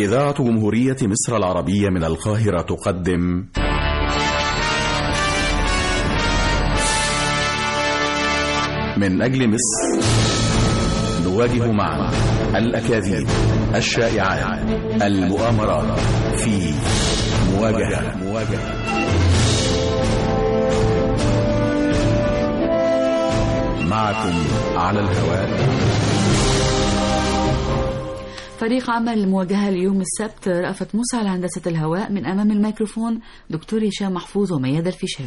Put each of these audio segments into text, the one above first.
إذاعة جمهورية مصر العربية من القاهرة تقدم من أجل مصر نواجه معا الأكاذيب الشائعات المؤامرات في مواجهة مواجهة معكم على الهواء فريق عمل المواجهة اليوم السبت رأفت موسى على هندسة الهواء من أمام الميكروفون دكتور هشام محفوظ وميادة الفيشاوي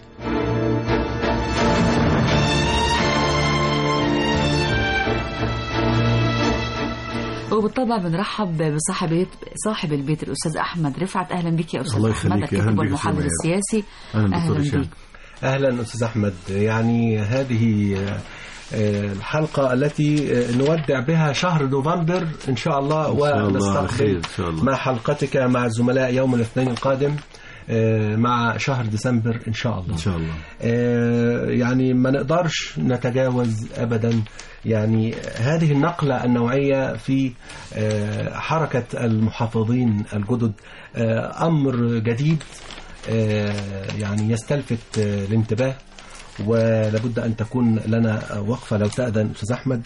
وبالطبع بنرحب بصاحب صاحب البيت الاستاذ احمد رفعت اهلا بك يا استاذ الله احمد يخليك، أهلاً الكاتب بك يا والمحلل سمير. السياسي اهلا دكتور هشام بك اهلا استاذ احمد يعني هذه آه، الحلقة التي آه، نودع بها شهر نوفمبر إن شاء الله إن شاء الله على خير ونستقبل إن شاء الله مع حلقتك مع الزملاء يوم الاثنين القادم آه، مع شهر ديسمبر إن شاء الله إن شاء الله آه، يعني ما نقدرش نتجاوز ابدا يعني هذه النقله النوعيه في آه، حركه المحافظين الجدد آه، امر جديد آه، يعني يستلفت آه، الانتباه ولابد ان تكون لنا وقفه لو تاذن استاذ احمد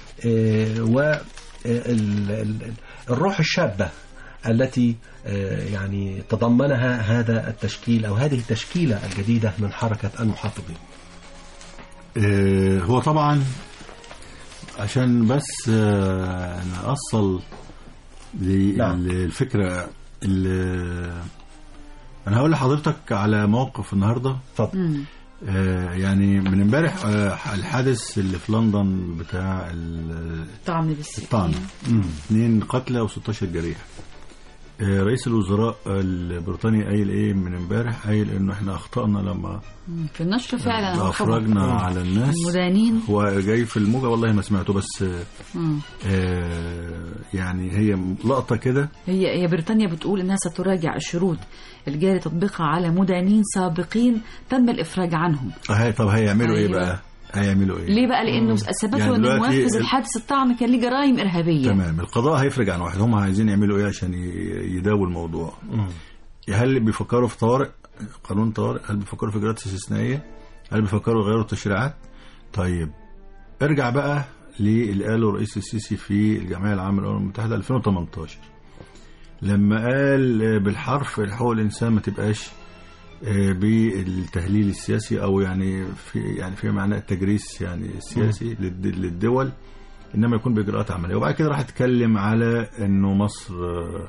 والروح الشابه التي آه، يعني تضمنها هذا التشكيل او هذه التشكيله الجديده من حركه المحافظين. آه، هو طبعا عشان بس آه، نأصل نعم. للفكرة اللي أنا هقول لحضرتك على موقف النهاردة اتفضل. مم. آه، يعني من امبارح آه، الحادث اللي في لندن بتاع ال- طعم بالسكين الطعن اثنين قتلى و16 جريح آه، رئيس الوزراء البريطاني قايل ايه من امبارح قايل انه احنا اخطأنا لما مم. في النشر فعلا افرجنا خبر. على الناس المدانين هو جاي في الموجة والله ما سمعته بس آه، مم. آه، يعني هي لقطة كده هي هي بريطانيا بتقول انها ستراجع الشروط الجاري تطبيقها على مدانين سابقين تم الافراج عنهم هي طب هيعملوا ايه أيوة. بقى هيعملوا ايه ليه بقى لانه اثبتوا يعني ان دلوقتي منفذ ال- الحادث الطعن كان ليه جرائم ارهابيه تمام القضاء هيفرج عن واحد هم عايزين يعملوا ايه عشان ي- يداووا الموضوع هل بيفكروا في طوارئ قانون طوارئ هل بيفكروا في اجراءات استثنائيه هل بيفكروا يغيروا التشريعات طيب ارجع بقى للي قاله الرئيس السيسي في الجمعيه العامه للامم المتحده 2018 لما قال آه، بالحرف حقوق الانسان ما تبقاش آه، بالتهليل السياسي او يعني في يعني في معنى التجريس يعني السياسي للد- للدول انما يكون باجراءات عمليه وبعد كده راح اتكلم على انه مصر آه،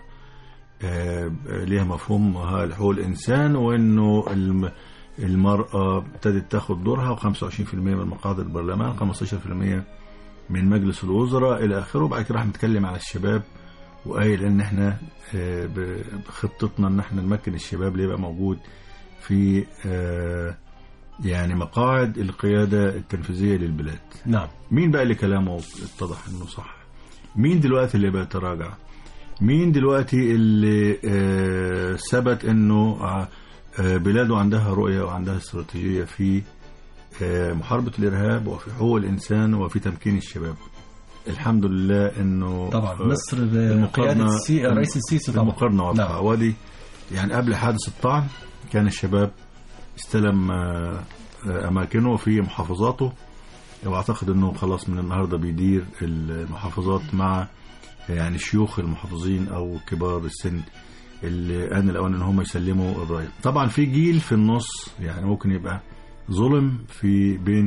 آه، ليها مفهوم حقوق الانسان وانه الم- المراه ابتدت تاخد دورها و25% من مقاعد البرلمان 15% من مجلس الوزراء الى اخره وبعد كده راح نتكلم على الشباب وقايل ان احنا آه، ب- بخطتنا ان احنا نمكن الشباب اللي يبقى موجود في آه، يعني مقاعد القياده التنفيذيه للبلاد نعم. مين بقى اللي كلامه اتضح انه صح مين دلوقتي اللي بيتراجع مين دلوقتي اللي آه، ثبت انه آه، آه، بلاده عندها رؤية وعندها استراتيجية في آه، محاربة الإرهاب وفي حقوق الإنسان وفي تمكين الشباب الحمد لله انه طبعا آه، مصر بقياده السي... رئيس السيسي طبعا المقارنة واضحة نعم. ودي يعني قبل حادث الطعن كان الشباب استلم آه، آه، أماكنه في محافظاته واعتقد انه خلاص من النهارده بيدير المحافظات مع يعني شيوخ المحافظين او كبار السن اللي ان الاوان ان هم يسلموا الرايه طبعا في جيل في النص يعني ممكن يبقى ظلم في بين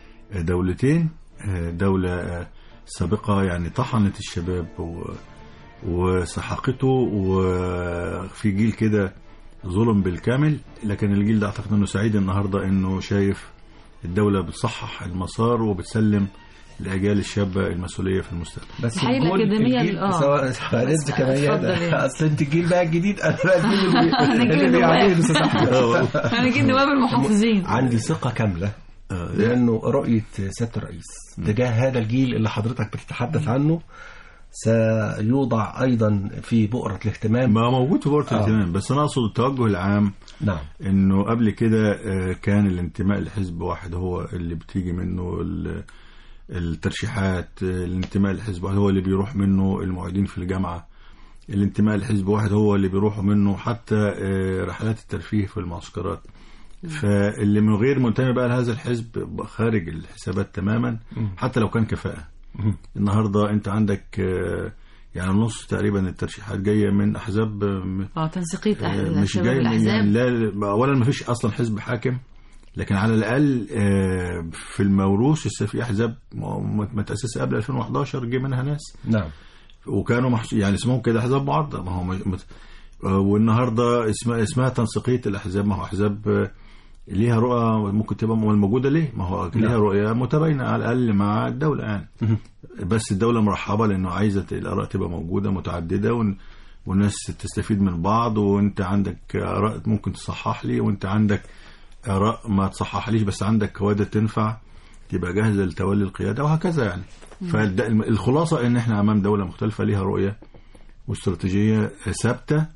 دولتين دولة سابقة يعني طحنت الشباب و- وسحقته وفي جيل كده ظلم بالكامل لكن الجيل ده اعتقد انه سعيد النهارده انه شايف الدولة بتصحح المسار وبتسلم الأجيال الشابة المسؤولية في المستقبل بس الحقيقة الجول- الأكاديمية الجيل- ال- آه. سواء بس بعدين كمان اتفضل يا يعني. اصل انت الجيل بقى الجديد انا بقى الجيل أنا اللي- جيل اللي النواب. بيعاني الاستاذ احمد انا جيت نواب المحافظين عندي ثقه كامله آه، لانه رؤيه سياده الرئيس تجاه هذا الجيل اللي حضرتك بتتحدث عنه سيوضع ايضا في بؤره الاهتمام ما موجود في بورت آه. الاهتمام بس أنا أقصد التوجه العام نعم انه قبل كده آه، كان الانتماء لحزب واحد هو اللي بتيجي منه ال- الترشيحات آه، الانتماء لحزب واحد هو اللي بيروح منه المعيدين في الجامعة الانتماء لحزب واحد هو اللي بيروحوا منه حتى آه، رحلات الترفيه في المعسكرات فاللي من غير منتمي بقى لهذا الحزب خارج الحسابات تماما حتى لو كان كفاءة النهارده انت عندك آه، يعني نص تقريبا الترشيحات جايه من احزاب آه، اه تنسيقيه آه، أهل مش شباب جاي من الاحزاب يعني لا اولا ما فيش اصلا حزب حاكم لكن على الاقل آه، في الموروث لسه في احزاب م- متاسسه قبل 2011 جه منها ناس نعم وكانوا محس... يعني اسمهم كده احزاب معارضه ما هو م... مت... آه، والنهارده اسمها اسمها تنسيقيه الاحزاب ما هو احزاب آه، ليها رؤى ممكن تبقى م- موجوده ليه؟ ما هو ليها رؤيه متباينه على الاقل مع الدوله يعني بس الدوله مرحبه لانه عايزه الاراء تبقى موجوده متعدده ون... والناس تستفيد من بعض وانت عندك اراء ممكن تصحح لي وانت عندك اراء ما تصححليش بس عندك كوادر تنفع تبقى جاهزه لتولي القياده وهكذا يعني فالخلاصه ان احنا امام دوله مختلفه ليها رؤيه واستراتيجيه ثابته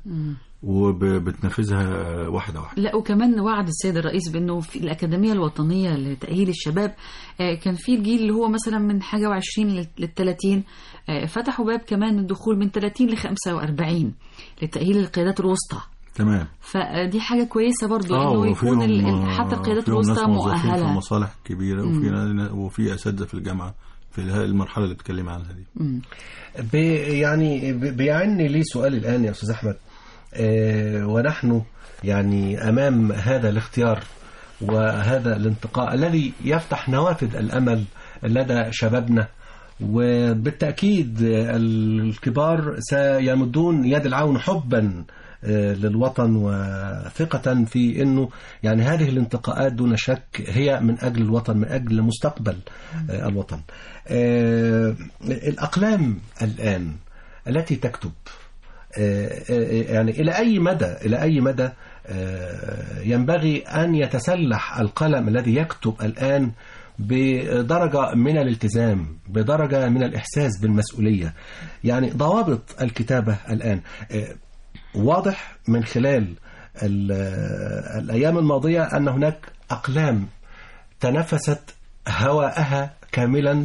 وبتنفذها واحده واحده لا وكمان وعد السيد الرئيس بانه في الاكاديميه الوطنيه لتاهيل الشباب آه، كان في الجيل اللي هو مثلا من حاجه و20 لل 30 آه، فتحوا باب كمان الدخول من 30 ل 45 لتاهيل القيادات الوسطى تمام فدي حاجه كويسه برضو اه انه يكون وفيهم ال- ال- آه، حتى القيادات فيهم ناس الوسطى موظفين في مؤهله مصالح كبيره وفي نا- وفي اساتذه في الجامعه في اله- المرحله اللي بتكلم عنها دي بي يعني بي- بيعني لي سؤال الآن يا أستاذ أحمد آه، ونحن يعني أمام هذا الاختيار وهذا الانتقاء الذي يفتح نوافذ الأمل لدى شبابنا وبالتأكيد الكبار سيمدون يد العون حبا آه، للوطن وثقة في أنه يعني هذه الانتقاءات دون شك هي من أجل الوطن من أجل مستقبل آه، الوطن آه، الأقلام الآن التي تكتب آه، آه، يعني إلى أي مدى إلى أي مدى آه، ينبغي أن يتسلح القلم الذي يكتب الآن بدرجة من الالتزام بدرجة من الإحساس بالمسؤولية يعني ضوابط الكتابة الآن آه، واضح من خلال ال- الأيام الماضية أن هناك أقلام تنفست هواءها كاملا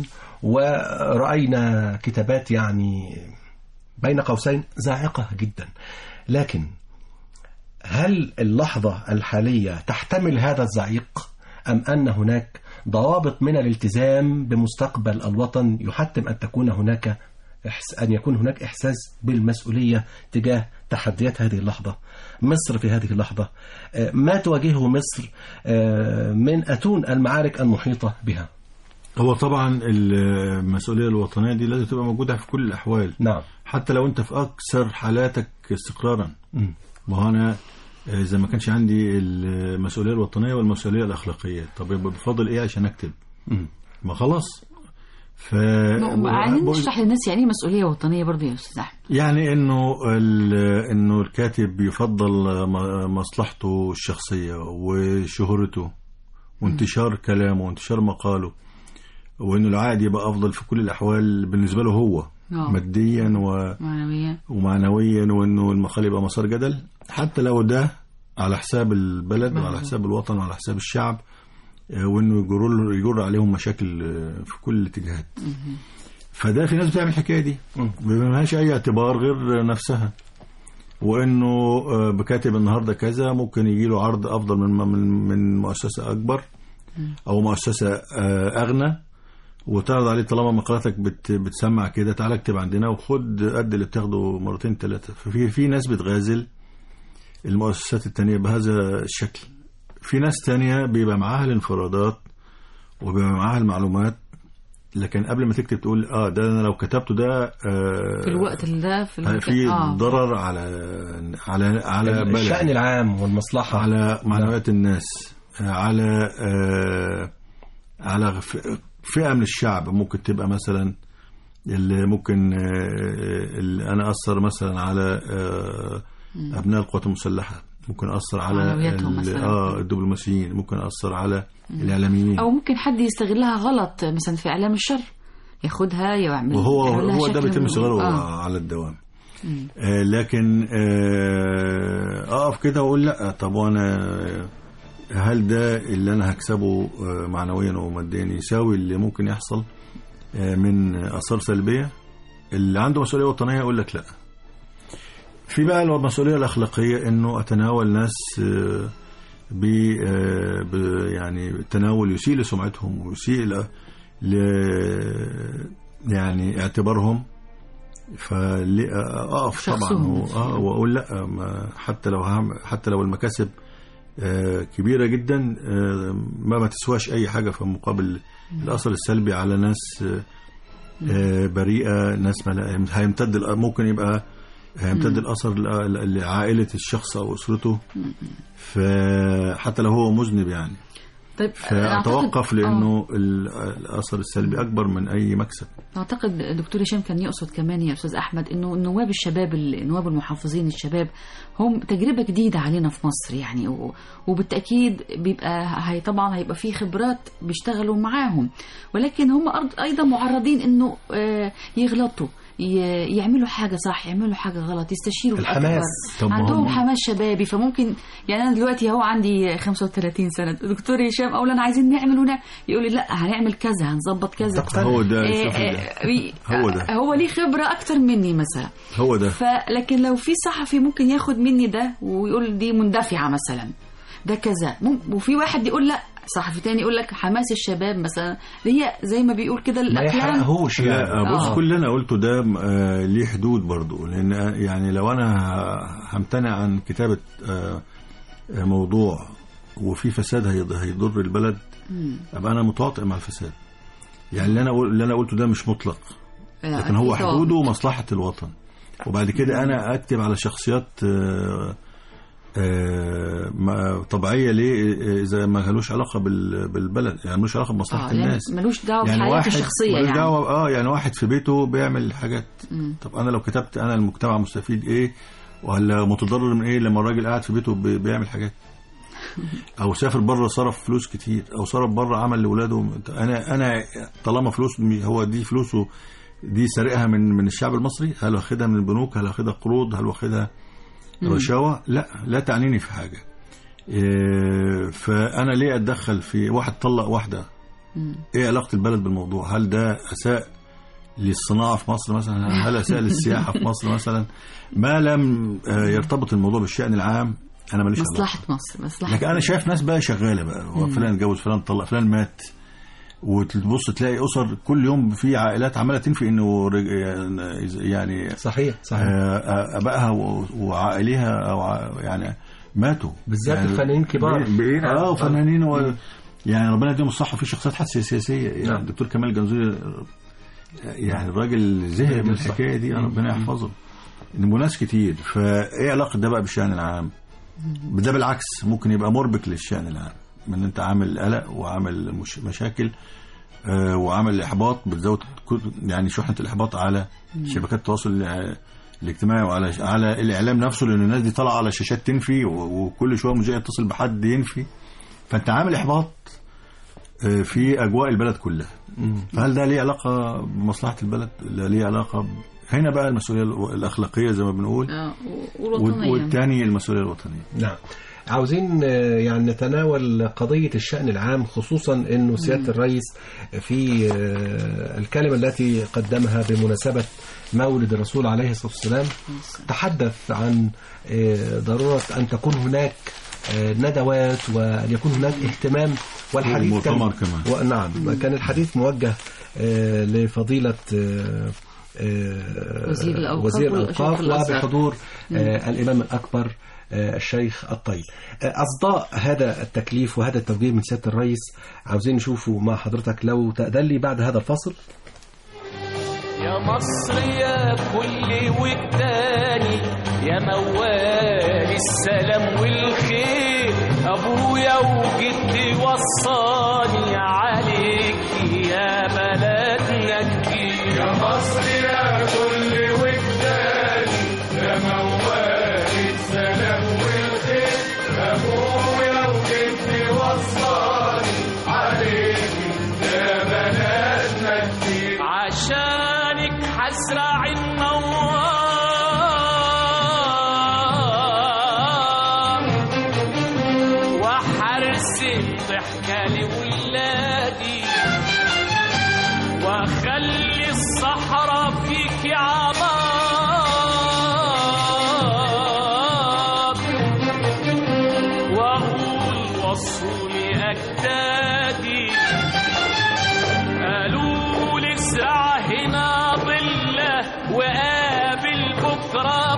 ورأينا كتابات يعني بين قوسين زاعقة جدا لكن هل اللحظة الحالية تحتمل هذا الزعيق أم أن هناك ضوابط من الالتزام بمستقبل الوطن يحتم أن تكون هناك إحس- أن يكون هناك إحساس بالمسؤولية تجاه تحديات هذه اللحظة مصر في هذه اللحظة آه، ما تواجهه مصر آه، من أتون المعارك المحيطة بها هو طبعا المسؤوليه الوطنيه دي لازم تبقى موجوده في كل الاحوال نعم حتى لو انت في اكثر حالاتك استقرارا مم. ما هو انا آه، اذا ما كانش عندي المسؤوليه الوطنيه والمسؤوليه الاخلاقيه طب يبقى بفضل ايه عشان اكتب مم. ما خلاص ف عايزين نشرح للناس يعني ايه مسؤوليه وطنيه برضو يا استاذ احمد يعني انه ال- انه الكاتب يفضل م- مصلحته الشخصيه وشهرته وانتشار كلامه وانتشار مقاله وانه العائد يبقى افضل في كل الاحوال بالنسبه له هو آه. ماديا و... معنويا ومعنويا وانه المقال يبقى مسار جدل حتى لو ده على حساب البلد وعلى حساب الوطن وعلى حساب الشعب آه، وانه يجر يجر عليهم مشاكل آه، في كل الاتجاهات فده في ناس بتعمل الحكايه دي ما لهاش اي اعتبار غير نفسها وانه آه، بكاتب النهارده كذا ممكن يجي له عرض افضل من من من مؤسسه اكبر او مؤسسه آه، اغنى وتعرض عليه طالما مقالاتك بت بتسمع كده تعالى اكتب عندنا وخد قد اللي بتاخده مرتين ثلاثه ففي في ناس بتغازل المؤسسات التانية بهذا الشكل في ناس تانية بيبقى معاها الانفرادات وبيبقى معاها المعلومات لكن قبل ما تكتب تقول اه ده انا لو كتبته ده آه في الوقت اللي ده في المكان في اه ضرر على على على الشأن بلد العام والمصلحة على معنويات الناس على آه على ف- فئة من الشعب ممكن تبقى مثلا اللي ممكن آه، اللي انا اثر مثلا على آه، ابناء القوات المسلحه ممكن اثر على معنوياتهم ال- مثلاً. اه الدبلوماسيين ممكن اثر على الاعلاميين او ممكن حد يستغلها غلط مثلا في اعلام الشر ياخدها يعمل وهو يعمل لها هو ده شكل بيتم من- استغلاله آه. على الدوام آه لكن آه اقف كده واقول لا طب وانا هل ده اللي انا هكسبه آه معنويا وماديا يساوي اللي ممكن يحصل آه من اثار سلبيه اللي عنده مسؤوليه وطنيه يقول لك لا في بقى المسؤوليه الاخلاقيه انه اتناول ناس آه، ب آه، ب- يعني تناول يسيء لسمعتهم ويسيء ل ل- يعني اعتبارهم فاقف طبعا شخصهم. و- اه واقول لا ما حتى لو هم حتى لو المكاسب آه، كبيره جدا آه، ما ما تسواش اي حاجه في مقابل الاثر السلبي على ناس آه، آه، بريئه ناس ملا- هيمتد الأ- ممكن يبقى هيمتد الاثر ل- ل- لعائله الشخص او اسرته فحتى لو هو مذنب يعني طيب فاتوقف أعتقد- لانه ال- الاثر السلبي اكبر من اي مكسب اعتقد دكتور هشام كان يقصد كمان يا استاذ احمد انه نواب الشباب ال- نواب المحافظين الشباب هم تجربه جديده علينا في مصر يعني و- وبالتاكيد بيبقى هي طبعا هيبقى في خبرات بيشتغلوا معاهم ولكن هم أرض- ايضا معرضين انه آه، يغلطوا ي- يعملوا حاجه صح يعملوا حاجه غلط يستشيروا الحماس. الأكبر. طب ما عندهم هم- حماس شبابي فممكن يعني انا دلوقتي اهو عندي 35 سنه دكتور هشام اقول انا عايزين نعمل ونعمل يقول لي لا هنعمل كذا هنظبط كذا هو ده إيه شوف إيه ده. إيه هو ده. هو ليه خبرة أكتر مني مثلا هو ده فلكن لو في صحفي ممكن ياخد مني ده ويقول دي مندفعة مثلا ده كذا مم- وفي واحد يقول لا صحفي تاني يقول لك حماس الشباب مثلا اللي هي زي ما بيقول كده ما الأفلام يحرقهوش يعني لا بص آه. كل اللي انا قلته ده آه، ليه حدود برضو لان آه، يعني لو انا ه- همتنع عن كتابه آه، آه، موضوع وفي فساد هيض- هيضر البلد مم. ابقى انا متواطئ مع الفساد يعني اللي انا قل- اللي انا قلته ده مش مطلق آه، لكن هو أكيد حدوده مصلحه الوطن وبعد كده انا اكتب على شخصيات آه، آه، ما- طبيعيه ليه آه، اذا ما لهوش علاقه بال- بالبلد يعني ملوش علاقه بمصلحه آه يعني الناس ملوش دعوة يعني بحياته واحد الشخصية ملوش يعني دعوة اه يعني واحد في بيته بيعمل حاجات مم. طب انا لو كتبت انا المجتمع مستفيد ايه ولا متضرر من ايه لما الراجل قاعد في بيته بي- بيعمل حاجات او سافر بره صرف فلوس كتير او صرف بره عمل لاولاده انا انا طالما فلوس هو دي فلوسه دي سارقها من من الشعب المصري هل واخدها من البنوك هل واخدها قروض هل واخدها رشاوى لا لا تعنيني في حاجه إيه، فانا ليه اتدخل في واحد طلق واحده مم. ايه علاقه البلد بالموضوع هل ده اساء للصناعه في مصر مثلا هل اساء للسياحه في مصر مثلا ما لم آه، يرتبط الموضوع بالشان العام انا ماليش علاقه مصلحة مصر مصلحة لكن انا شايف ناس بقى شغاله بقى هو فلان اتجوز فلان طلق فلان مات وتبص تلاقي اسر كل يوم في عائلات عماله تنفي انه رج- يعني صحيح صحيح آه، ابائها و- وعائليها او ع- يعني ماتوا بالذات يعني الفنانين كبار. بقي- بقينا اه آه. وفنانين و... يعني ربنا يديهم الصحه في شخصيات حتى سياسيه يعني نعم. الدكتور كمال جنزوري يعني الراجل زهق من الحكايه دي ربنا يحفظه انه ناس كتير فايه علاقه ده بقى بالشان العام ده بالعكس ممكن يبقى مربك للشان العام من انت عامل قلق وعامل مش مشاكل آه، وعامل احباط بتزود كل- يعني شحنه الاحباط على شبكات التواصل الع- الاجتماعي وعلى على الاعلام نفسه لان الناس دي طالعه على شاشات تنفي و- وكل شويه مذيع يتصل بحد ينفي فانت عامل احباط آه، في اجواء البلد كلها فهل ده ليه علاقه بمصلحه البلد؟ لا ليه علاقه ب... هنا بقى المسؤوليه الاخلاقيه زي ما بنقول آه والوطنية والتاني المسؤوليه الوطنيه نعم عاوزين آه، يعني نتناول قضية الشأن العام خصوصا أنه سيادة الرئيس في آه، الكلمة التي قدمها بمناسبة مولد الرسول عليه الصلاة والسلام تحدث عن آه، ضرورة أن تكون هناك آه، ندوات وأن يكون هناك اهتمام والحديث كان ومؤتمر كمان. ونعم كان الحديث موجه آه، لفضيلة آه، آه، وزير الأوقاف وزير والأشراف الأوقاف الأزهر. وبحضور آه، الإمام الأكبر آه، الشيخ الطيب آه، أصداء هذا التكليف وهذا التوجيه من سيادة الرئيس عاوزين نشوفه مع حضرتك لو تأذن لي بعد هذا الفصل يا مصر يا كل وجداني يا موال السلام والخير ابويا وجدي وصاني عليك يا بلدنا كتير يا مصر يا كل وجداني يا موال السلام والخير ابويا وجدي وصاني عليك يا بلدنا كتير عشانك حزرع النوار وحرسم ضحكة لولادي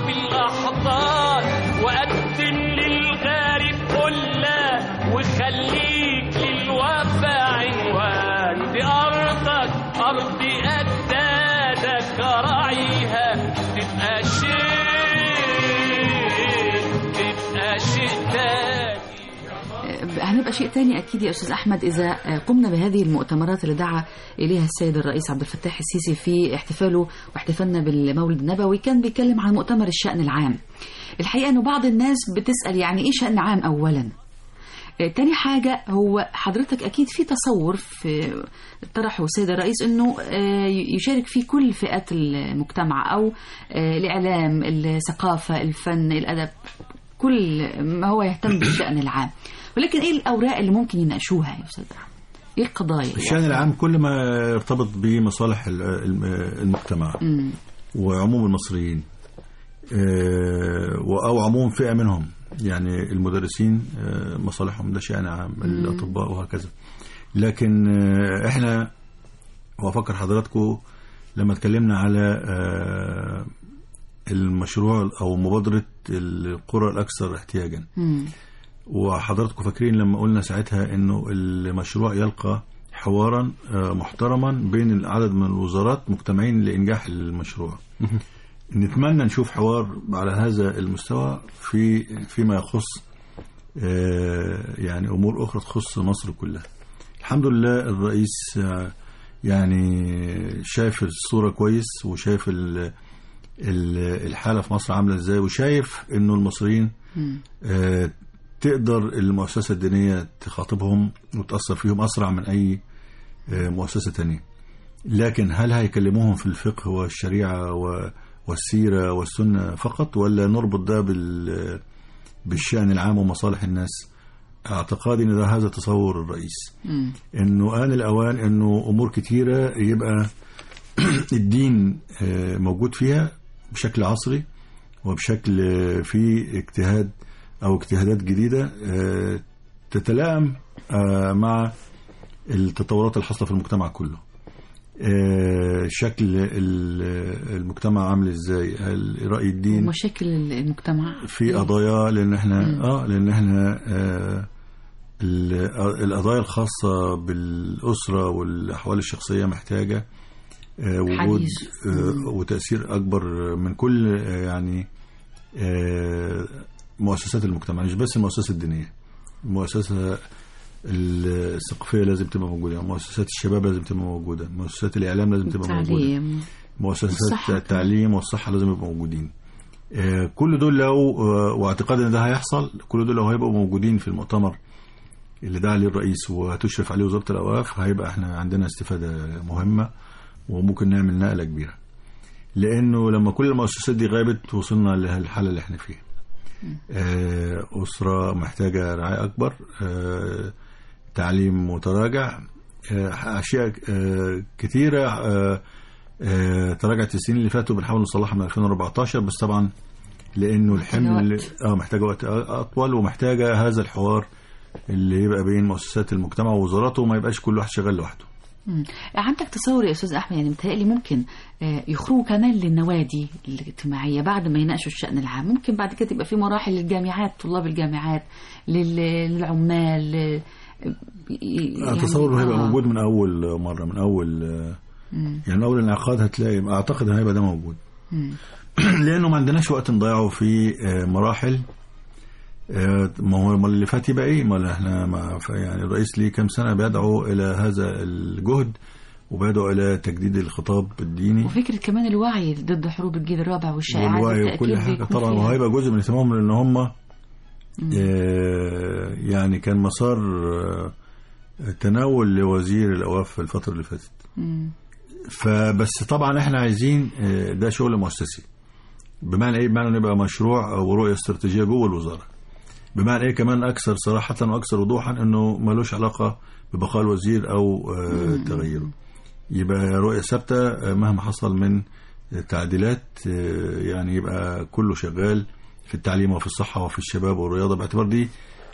في الأحضان وقدم للغارب قلة وخليك للوفا عنوان دي أرضك أرض أجدادك راعيها تبقى شيء تبقى شيء تاني هنبقى شيء تاني أكيد يا أستاذ أحمد إذا قمنا بهذه المؤتمرات اللي دعا إليها السيد الرئيس عبد الفتاح السيسي في احتفاله واحتفالنا بالمولد النبوي كان بيتكلم عن مؤتمر الشأن العام الحقيقة أنه بعض الناس بتسأل يعني إيه شأن عام أولا آه، تاني حاجة هو حضرتك أكيد في تصور في طرحه السيد الرئيس أنه آه، يشارك فيه كل فئات المجتمع أو آه، الإعلام الثقافة الفن الأدب كل ما هو يهتم بالشأن العام ولكن ايه الاوراق اللي ممكن يناقشوها يا استاذ احمد ايه القضايا الشأن العام كل ما يرتبط بمصالح ال- الم- المجتمع مم. وعموم المصريين آه، و- او عموم فئه منهم يعني المدرسين آه، مصالحهم ده شأن عام الاطباء وهكذا لكن آه، احنا وافكر حضراتكم لما اتكلمنا على آه، المشروع او مبادره القرى الاكثر احتياجا مم. وحضراتكم فاكرين لما قلنا ساعتها انه المشروع يلقى حوارا آه، محترما بين عدد من الوزارات مجتمعين لانجاح المشروع نتمنى نشوف حوار على هذا المستوى في فيما يخص آه، يعني امور اخرى تخص مصر كلها الحمد لله الرئيس آه، يعني شايف الصوره كويس وشايف ال- ال- الحاله في مصر عامله ازاي وشايف انه المصريين مم. آه، تقدر المؤسسة الدينية تخاطبهم وتأثر فيهم أسرع من أي آه، مؤسسة تانية لكن هل هيكلموهم في الفقه والشريعة و- والسيرة والسنة فقط ولا نربط ده بال بالشأن العام ومصالح الناس اعتقادي ان ده هذا تصور الرئيس مم. انه آن الأوان انه أمور كتيرة يبقى الدين آه، موجود فيها بشكل عصري وبشكل آه، فيه اجتهاد أو اجتهادات جديدة آه، تتلائم آه، مع التطورات الحاصلة في المجتمع كله آه، شكل ال- المجتمع عامل ازاي هل رأي الدين ومشاكل المجتمع في قضايا لان احنا اه لان احنا آه ال- القضايا الخاصة بالأسرة والأحوال الشخصية محتاجة آه وجود حديث. آه وتأثير أكبر من كل آه يعني آه مؤسسات المجتمع مش بس المؤسسة الدينية المؤسسة الثقافية لازم تبقى موجودة مؤسسات الشباب لازم تبقى موجودة مؤسسات الإعلام لازم تبقى موجودة تعليم مؤسسات والصحة التعليم والصحة لازم يبقوا موجودين آه، كل دول لو آه، واعتقاد ان ده هيحصل كل دول لو هيبقوا موجودين في المؤتمر اللي دعا عليه الرئيس وهتشرف عليه وزارة الأوقاف هيبقى احنا عندنا استفادة مهمة وممكن نعمل نقلة كبيرة لأنه لما كل المؤسسات دي غابت وصلنا للحالة اللي احنا فيها آه، أسرة محتاجة رعاية أكبر آه، تعليم متراجع آه، أشياء آه، كتيرة آه، آه، تراجعت السنين اللي فاتوا بنحاول نصلحها من 2014 بس طبعا لانه الحمل وقت. اه محتاجه وقت اطول ومحتاجه هذا الحوار اللي يبقى بين مؤسسات المجتمع ووزاراته وما يبقاش كل واحد شغال لوحده مم. عندك تصور يا استاذ احمد يعني متهيألي ممكن آه، يخرجوا كمان للنوادي الاجتماعيه بعد ما يناقشوا الشان العام ممكن بعد كده يبقى في مراحل للجامعات طلاب الجامعات لل- للعمال آه، يعني- اتصور انه هيبقى آه. موجود من اول مره من اول آه، مم. يعني من اول انعقاد هتلاقي اعتقد هيبقى ده موجود مم. لانه ما عندناش وقت نضيعه في آه، مراحل آه، ما هو ما اللي فات يبقى ايه ما احنا ما ف- يعني الرئيس ليه كام سنه بيدعو الى هذا الجهد وبيدعو الى تجديد الخطاب الديني وفكره كمان الوعي ضد حروب الجيل الرابع والشائعات والوعي بالتأكيد وكل حاجه بيكون طبعا فيها. وهيبقى جزء من اهتمامهم لان هم آه، يعني كان مسار آه، تناول لوزير الاوقاف في الفتره اللي فاتت مم. فبس طبعا احنا عايزين آه، ده شغل مؤسسي بمعنى ايه بمعنى انه يبقى مشروع ورؤيه استراتيجيه جوه الوزاره بمعنى ايه كمان اكثر صراحه واكثر وضوحا انه ملوش علاقه ببقاء الوزير او آه، تغييره يبقى رؤيه ثابته آه، مهما حصل من تعديلات آه، يعني يبقى كله شغال في التعليم وفي الصحه وفي الشباب والرياضه باعتبار دي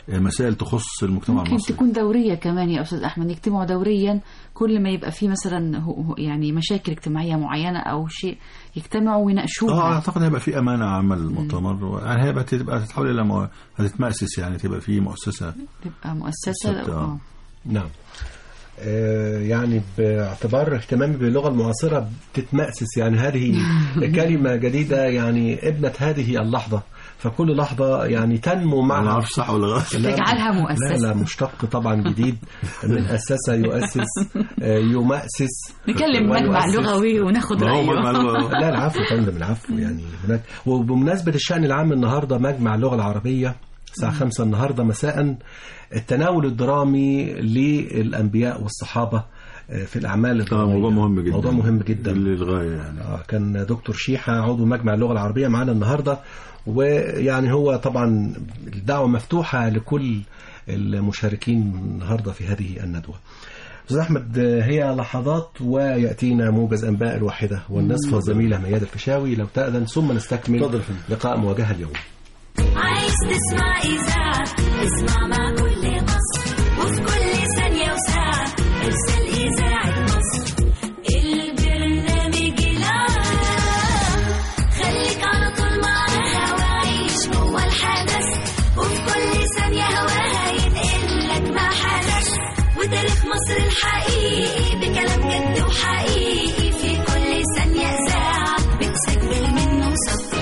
مسائل تخص المجتمع ممكن المصري تكون دورية كمان يا أستاذ أحمد يجتمعوا دوريا كل ما يبقى في مثلا هو- هو- يعني مشاكل اجتماعية معينة أو شيء يجتمعوا اه ويناقشوها اعتقد هيبقى في امانه عامه للمؤتمر و- يعني هيبقى تبقى تتحول الى مؤ- هتتمأسس يعني تبقى في مؤسسه تبقى مؤسسة بالظبط، آه. آه. نعم آه، يعني باعتبار اهتمامي باللغة المعاصرة بتتمأسس يعني هذه كلمة جديدة يعني ابنة هذه اللحظة فكل لحظة يعني تنمو ما معها نعرفش صح ولا غلط لا، تجعلها مؤسسة. لا لا مشتق طبعا جديد من أسس يؤسس آه، يمأسس نكلم مجمع ويؤسس. لغوي وناخد ما هو رأيه مجمع- لا العفو يا فندم العفو يعني هناك وبمناسبة الشأن العام النهاردة مجمع اللغة العربية الساعة خمسة النهاردة مساء التناول الدرامي للأنبياء والصحابة آه، في الأعمال اه الدرامية موضوع مهم جدا موضوع مهم جدا للغايه يعني آه، كان دكتور شيحة عضو مجمع اللغة العربية معانا النهاردة ويعني هو طبعا الدعوة مفتوحة لكل المشاركين النهاردة في هذه الندوة أستاذ أحمد آه، هي لحظات ويأتينا موجز أنباء الواحدة والنصف والزميلة مياد الفيشاوي لو تأذن ثم نستكمل اتفضل يا فندم. لقاء مواجهة اليوم عايز تسمع إذاعة اسمع مع كل مصر وفي كل ثانية وساعة ارسل إذاعة مصر البرنامج العام خليك على طول معاها وعيش جوه الحدث وفي كل ثانية هواها ينقل لك ما حدث وتاريخ مصر الحقيقي بكلام جد وحقيقي في كل ثانية إذاعة بتسجل منه صوت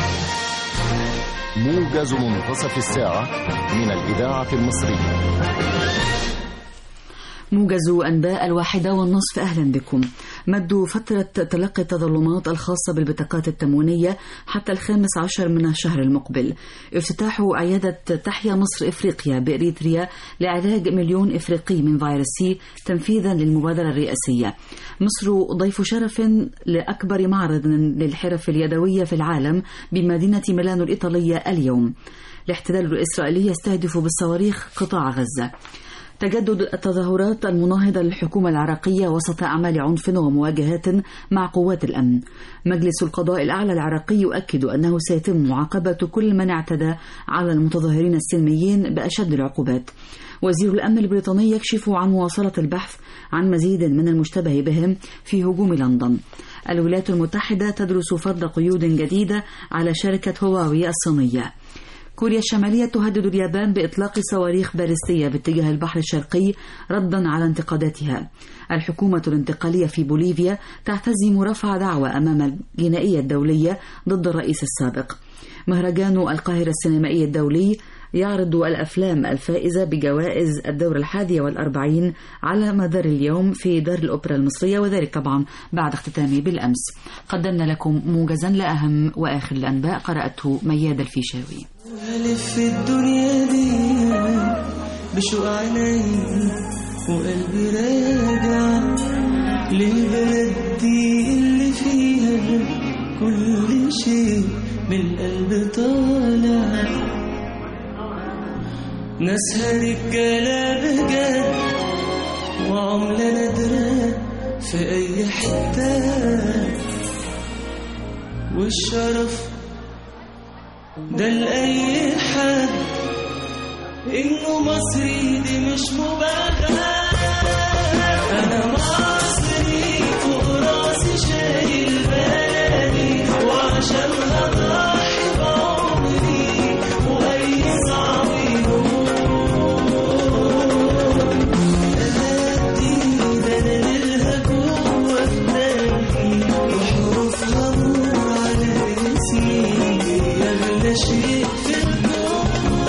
موجز منتصف الساعة من الإذاعة المصرية موجز أنباء الواحدة والنصف أهلا بكم مدوا فترة تلقي التظلمات الخاصة بالبطاقات التموينية حتى الخامس عشر من الشهر المقبل افتتاح عيادة تحيا مصر إفريقيا بإريتريا لعلاج مليون إفريقي من فيروس سي تنفيذا للمبادرة الرئاسية مصر ضيف شرف لأكبر معرض للحرف اليدوية في العالم بمدينة ميلانو الإيطالية اليوم الاحتلال الإسرائيلي يستهدف بالصواريخ قطاع غزة تجدد التظاهرات المناهضة للحكومة العراقية وسط أعمال عنف ومواجهات مع قوات الأمن مجلس القضاء الأعلى العراقي يؤكد أنه سيتم معاقبة كل من اعتدى على المتظاهرين السلميين بأشد العقوبات وزير الأمن البريطاني يكشف عن مواصلة البحث عن مزيد من المشتبه بهم في هجوم لندن الولايات المتحدة تدرس فرض قيود جديدة على شركة هواوي الصينية كوريا الشمالية تهدد اليابان بإطلاق صواريخ باليستية باتجاه البحر الشرقي ردا على انتقاداتها الحكومة الانتقالية في بوليفيا تعتزم رفع دعوى أمام الجنائية الدولية ضد الرئيس السابق مهرجان القاهرة السينمائي الدولي يعرض الأفلام الفائزة بجوائز الدورة الحادية والأربعين على مدار اليوم في دار الأوبرا المصرية وذلك طبعا بعد اختتامه بالأمس قدمنا لكم موجزا لأهم وآخر الأنباء قرأته مياد الفيشاوي ألف الدنيا دي بشوق عيني وقلبي راجع للبلد دي اللي فيها كل شيء من القلب طالع ناسها رجالة بجد وعملة نادرة في أي حتة والشرف ده لأي حد إنه مصري دي مش مبالغة أنا مصري فوق راسي شايل بالي وعشان هضحي بعمري وأي صعب يموت أهدي ده أنا ليلها جوه في دمي وحروفها نور على اسمي أغلى شيء في الكون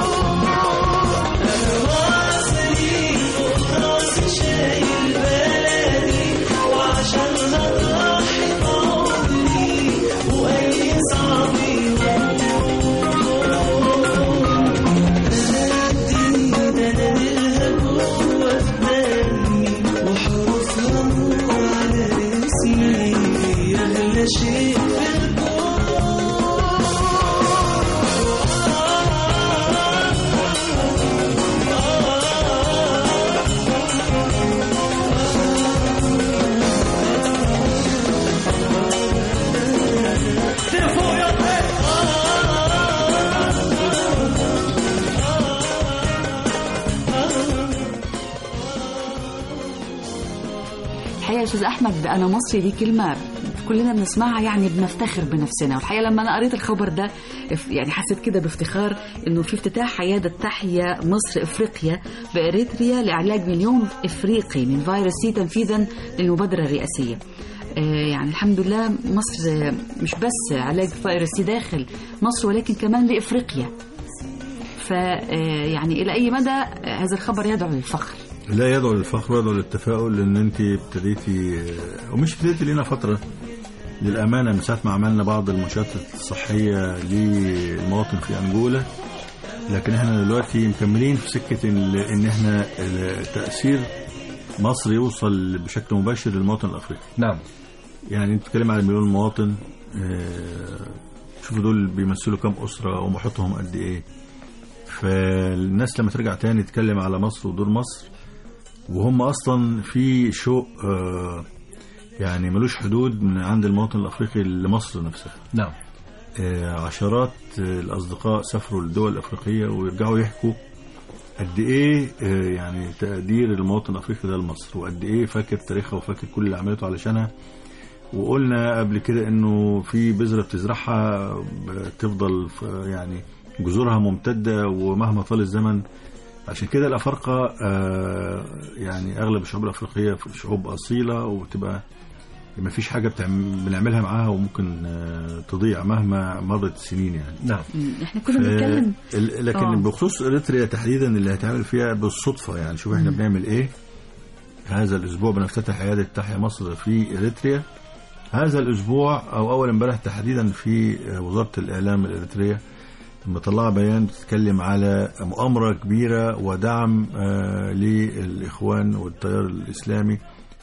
أنا مصري فوق راسي شايل بلدي وعشان هضحي بعمري وأي صعب أهدي ده أنا ليلها جوه في دمي وحروفها نور على اسمي أغلى شيء في الكون استاذ احمد انا مصري دي كلمه كلنا بنسمعها يعني بنفتخر بنفسنا والحقيقه لما انا قريت الخبر ده اف- يعني حسيت كده بافتخار انه في افتتاح عياده تحيا مصر افريقيا باريتريا لعلاج مليون افريقي من فيروس سي تنفيذا للمبادره الرئاسيه آه، يعني الحمد لله مصر آه، مش بس علاج فيروس سي داخل مصر ولكن كمان لافريقيا ف آه، يعني الى اي مدى آه، هذا الخبر يدعو للفخر لا يدعو للفخر ويدعو للتفاؤل لان انت ابتديتي ومش ابتديتي لينا فتره للامانه من ساعه ما عملنا بعض المنشات الصحيه للمواطن في انجولا لكن احنا دلوقتي مكملين في سكه ال- ان احنا ال- تاثير مصر يوصل بشكل مباشر للمواطن الافريقي نعم يعني انت بتتكلم على مليون مواطن آه، شوفوا دول بيمثلوا كام اسره ومحيطهم قد ايه فالناس لما ترجع تاني تتكلم على مصر ودور مصر وهم اصلا في شوق آه، يعني ملوش حدود من عند المواطن الافريقي لمصر نفسها نعم آه، عشرات آه، الاصدقاء سافروا للدول الافريقيه ويرجعوا يحكوا قد ايه آه، يعني تقدير المواطن الافريقي ده لمصر وقد ايه فاكر تاريخها وفاكر كل اللي عملته علشانها وقلنا قبل كده انه في بذره بتزرعها بتفضل ف- يعني جذورها ممتده ومهما طال الزمن عشان كده الافارقه آه، يعني اغلب الشعوب الافريقيه شعوب اصيله وتبقى ما فيش حاجه بتعم- بنعملها معاها وممكن آه، تضيع مهما مرت السنين يعني نعم مم، احنا كنا بنتكلم آه، ال- لكن آه. بخصوص اريتريا تحديدا اللي هيتعمل فيها بالصدفه يعني شوف احنا بنعمل ايه هذا الاسبوع بنفتتح عياده تحيا مصر في اريتريا هذا الاسبوع او اول امبارح تحديدا في آه، وزاره الاعلام الاريتريه مطلعه بيان بتتكلم على مؤامره كبيره ودعم آه، للاخوان والتيار الاسلامي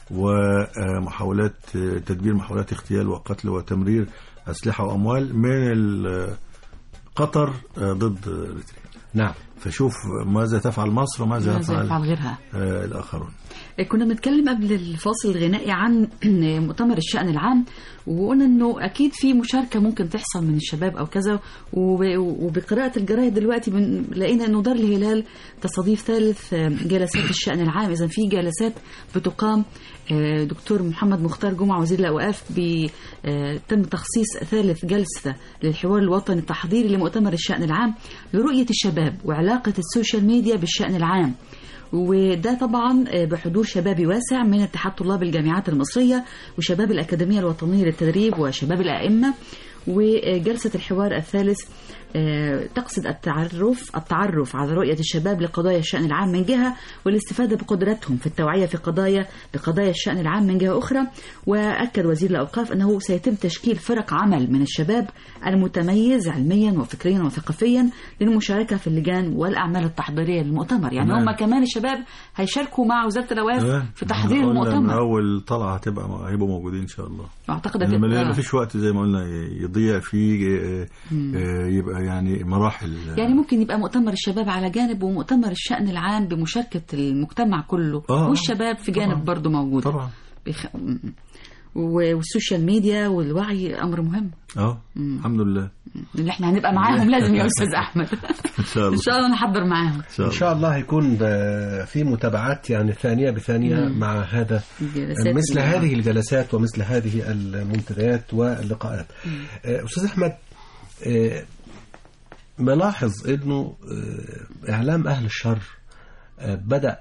ومحاولات آه، تدبير محاولات اغتيال وقتل وتمرير اسلحه واموال من ال- قطر آه، ضد اريتريا نعم فشوف ماذا تفعل مصر وماذا ماذا يفعل يفعل غيرها آه، الاخرون كنا بنتكلم قبل الفاصل الغنائي عن مؤتمر الشأن العام وقلنا انه اكيد في مشاركه ممكن تحصل من الشباب او كذا وب- وبقراءه الجرايد دلوقتي بن- لقينا انه دار الهلال تستضيف ثالث جلسات الشأن العام اذا في جلسات بتقام آه، دكتور محمد مختار جمعه وزير الاوقاف ب- آه، تم تخصيص ثالث جلسه للحوار الوطني التحضيري لمؤتمر الشأن العام لرؤيه الشباب وعلاقه السوشيال ميديا بالشأن العام وده طبعا بحضور شبابي واسع من اتحاد طلاب الجامعات المصرية وشباب الأكاديمية الوطنية للتدريب وشباب الأئمة وجلسة الحوار الثالث آه، تقصد التعرف التعرف على رؤية الشباب لقضايا الشأن العام من جهة والاستفادة بقدراتهم في التوعية في قضايا بقضايا الشأن العام من جهة أخرى وأكد وزير الأوقاف أنه سيتم تشكيل فرق عمل من الشباب المتميز علميا وفكريا وثقافيا للمشاركة في اللجان والأعمال التحضيرية للمؤتمر يعني نعم. هم كمان الشباب هيشاركوا مع وزارة الأوقاف آه، في تحضير إحنا قلنا من المؤتمر اول طلعه هتبقى هيبقوا موجودين ان شاء الله أعتقد لما كده. ما فيش وقت زي ما قلنا يضيع فيه آه، آه، يبقى يعني مراحل يعني ممكن يبقى مؤتمر الشباب على جانب ومؤتمر الشأن العام بمشاركة المجتمع كله آه، والشباب في جانب طبعاً. برضه موجود طبعا بيخ... م- م. و- والسوشيال ميديا والوعي أمر مهم اه الحمد لله اللي احنا هنبقى معاهم لازم يا أستاذ أحمد ان شاء الله إن شاء الله نحضر معاهم ان شاء إن الله شاء الله هيكون آه، في متابعات يعني ثانية بثانية مم. مع هذا الجلسات مثل اللي- هذه الجلسات ومثل هذه المنتديات واللقاءات آه، أستاذ أحمد آه، ملاحظ أنه آه، إعلام أهل الشر آه، بدأ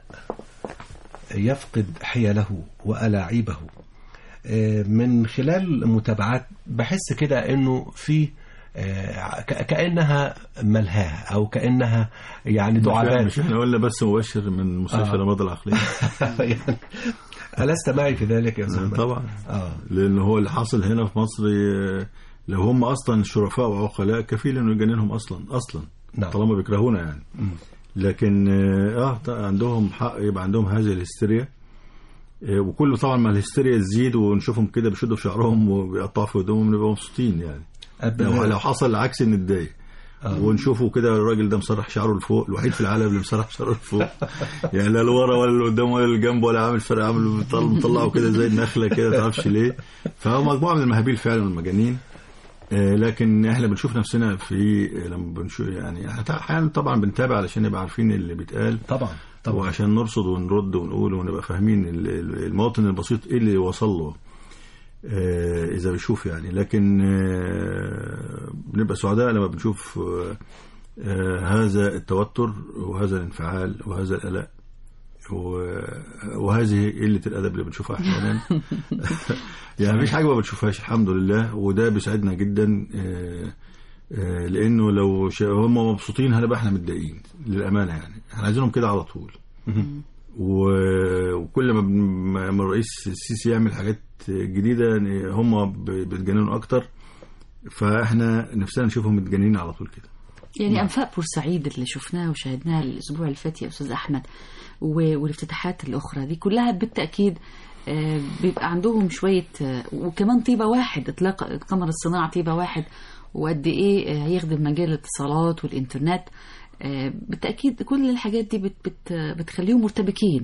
يفقد حيله وألاعيبه آه، من خلال متابعات بحس كده أنه في آه، ك- كأنها ملهاة أو كأنها يعني دعابات مش احنا قلنا بس مبشر من مستشفى آه. الامراض العقليه يعني ألست معي في ذلك يا أستاذ أحمد؟ طبعا آه. لان هو اللي حاصل هنا في مصر آه، لو هم اصلا شرفاء وعقلاء كفيل انه يجننهم اصلا اصلا نعم. طالما بيكرهونا يعني لكن اه آه، ط- عندهم حق يبقى عندهم هذه الهستيريا آه، وكل طبعا ما الهستيريا تزيد ونشوفهم كده بيشدوا في شعرهم وبيقطعوا في هدومهم نبقى مبسوطين يعني أب- لو لو حصل العكس نتضايق ونشوفه كده الراجل ده مسرح شعره لفوق الوحيد في العالم اللي مسرح شعره لفوق يعني لا لورا ولا لقدام ولا لجنب ولا عامل فرق عامل مطلع- مطلعه كده زي النخله كده تعرفش ليه فهو مجموعه من المهابيل فعلا والمجانين آه، لكن احنا بنشوف نفسنا في لما بنشوف يعني احنا احيانا طبعا بنتابع علشان نبقى عارفين اللي بيتقال طبعا طبعا. وعشان نرصد ونرد ونقول ونبقى فاهمين ال- ال- المواطن البسيط ايه اللي وصل له آه، اذا بيشوف يعني لكن آه، بنبقى سعداء لما بنشوف آه، آه، هذا التوتر وهذا الانفعال وهذا القلق و- وهذه قلة الأدب اللي بنشوفها أحيانا يعني مفيش حاجة ما بنشوفهاش الحمد لله وده بيسعدنا جدا آه، آه، لأنه لو شا- هم مبسوطين هنبقى احنا متضايقين للأمانة يعني احنا عايزينهم كده على طول و- وكل ما بن- ما ما الرئيس السيسي يعمل حاجات جديدة يعني هم ب- بيتجننوا أكتر فاحنا نفسنا نشوفهم متجننين على طول كده يعني انفاق بورسعيد اللي شفناها وشاهدناها الاسبوع اللي فات يا استاذ احمد و- والافتتاحات الاخرى دي كلها بالتاكيد آه، بيبقى عندهم شويه آه، وكمان طيبه واحد اطلاق القمر الصناعي طيبه واحد وقد ايه آه، هيخدم مجال الاتصالات والانترنت آه، بالتاكيد كل الحاجات دي بت بت بتخليهم مرتبكين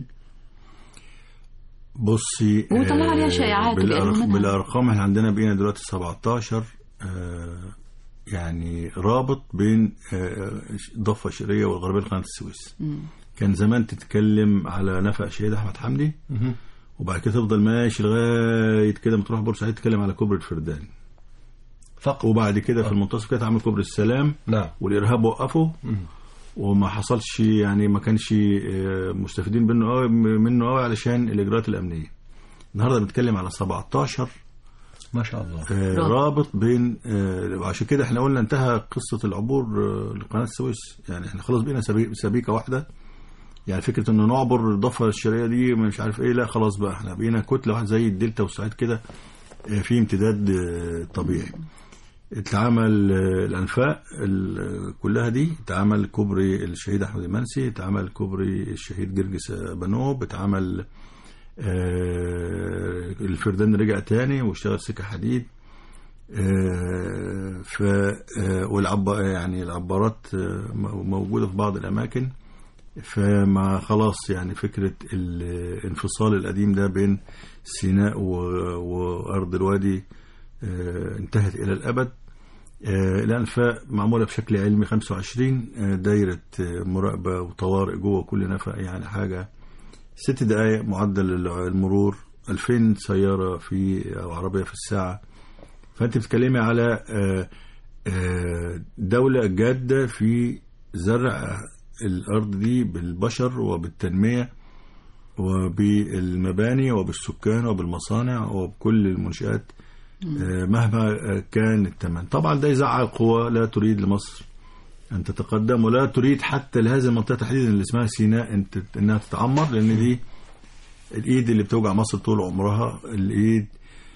بصي وطلع آه، عليها شائعات بالأرق- وبيقلوا منها. بالارقام احنا عندنا بقينا دلوقتي 17 آه، يعني رابط بين آه، الضفه الشرقيه والغربيه لقناه السويس كان زمان تتكلم على نفق شهيد احمد حمدي وبعد كده تفضل ماشي لغايه كده ما تروح بورسعيد تتكلم على كوبري الفردان فقط وبعد كده في المنتصف كده تعمل كوبري السلام نعم والارهاب وقفه وما حصلش يعني ما كانش آه، مستفيدين منه قوي منه قوي علشان الاجراءات الامنيه النهارده بنتكلم على 17 ما شاء الله آه، رابط. رابط بين آه، وعشان كده احنا قلنا انتهى قصه العبور آه، لقناه السويس يعني احنا خلاص بقينا سبي- سبيكه واحده يعني فكره انه نعبر الضفه الشرقيه دي مش عارف ايه لا خلاص بقى احنا بقينا كتله واحده زي الدلتا والصعيد كده آه، في امتداد آه، طبيعي اتعمل آه، الانفاق ال- كلها دي اتعمل كوبري الشهيد احمد المنسي اتعمل كوبري الشهيد جرجس بنوب اتعمل آه، الفردان رجع تاني واشتغل سكة حديد آه، ف آه، والعب يعني العبارات آه، م- موجودة في بعض الأماكن فما خلاص يعني فكرة الانفصال القديم ده بين سيناء و- وأرض الوادي آه، انتهت إلى الأبد آه، الأنفاق معمولة بشكل علمي 25 آه، دايرة آه، مراقبة وطوارئ جوه كل نفق يعني حاجة ست دقايق معدل المرور 2000 سيارة في أو عربية في الساعة فأنت بتتكلمي على آه، آه، دولة جادة في زرع الأرض دي بالبشر وبالتنمية وبالمباني وبالسكان وبالمصانع وبكل المنشآت آه، مهما آه، كان الثمن طبعا ده يزعل قوى لا تريد لمصر أن تتقدم ولا تريد حتى لهذه المنطقة تحديدا اللي اسمها سيناء أن تت- أنها تتعمر لأن دي الإيد اللي بتوجع مصر طول عمرها الإيد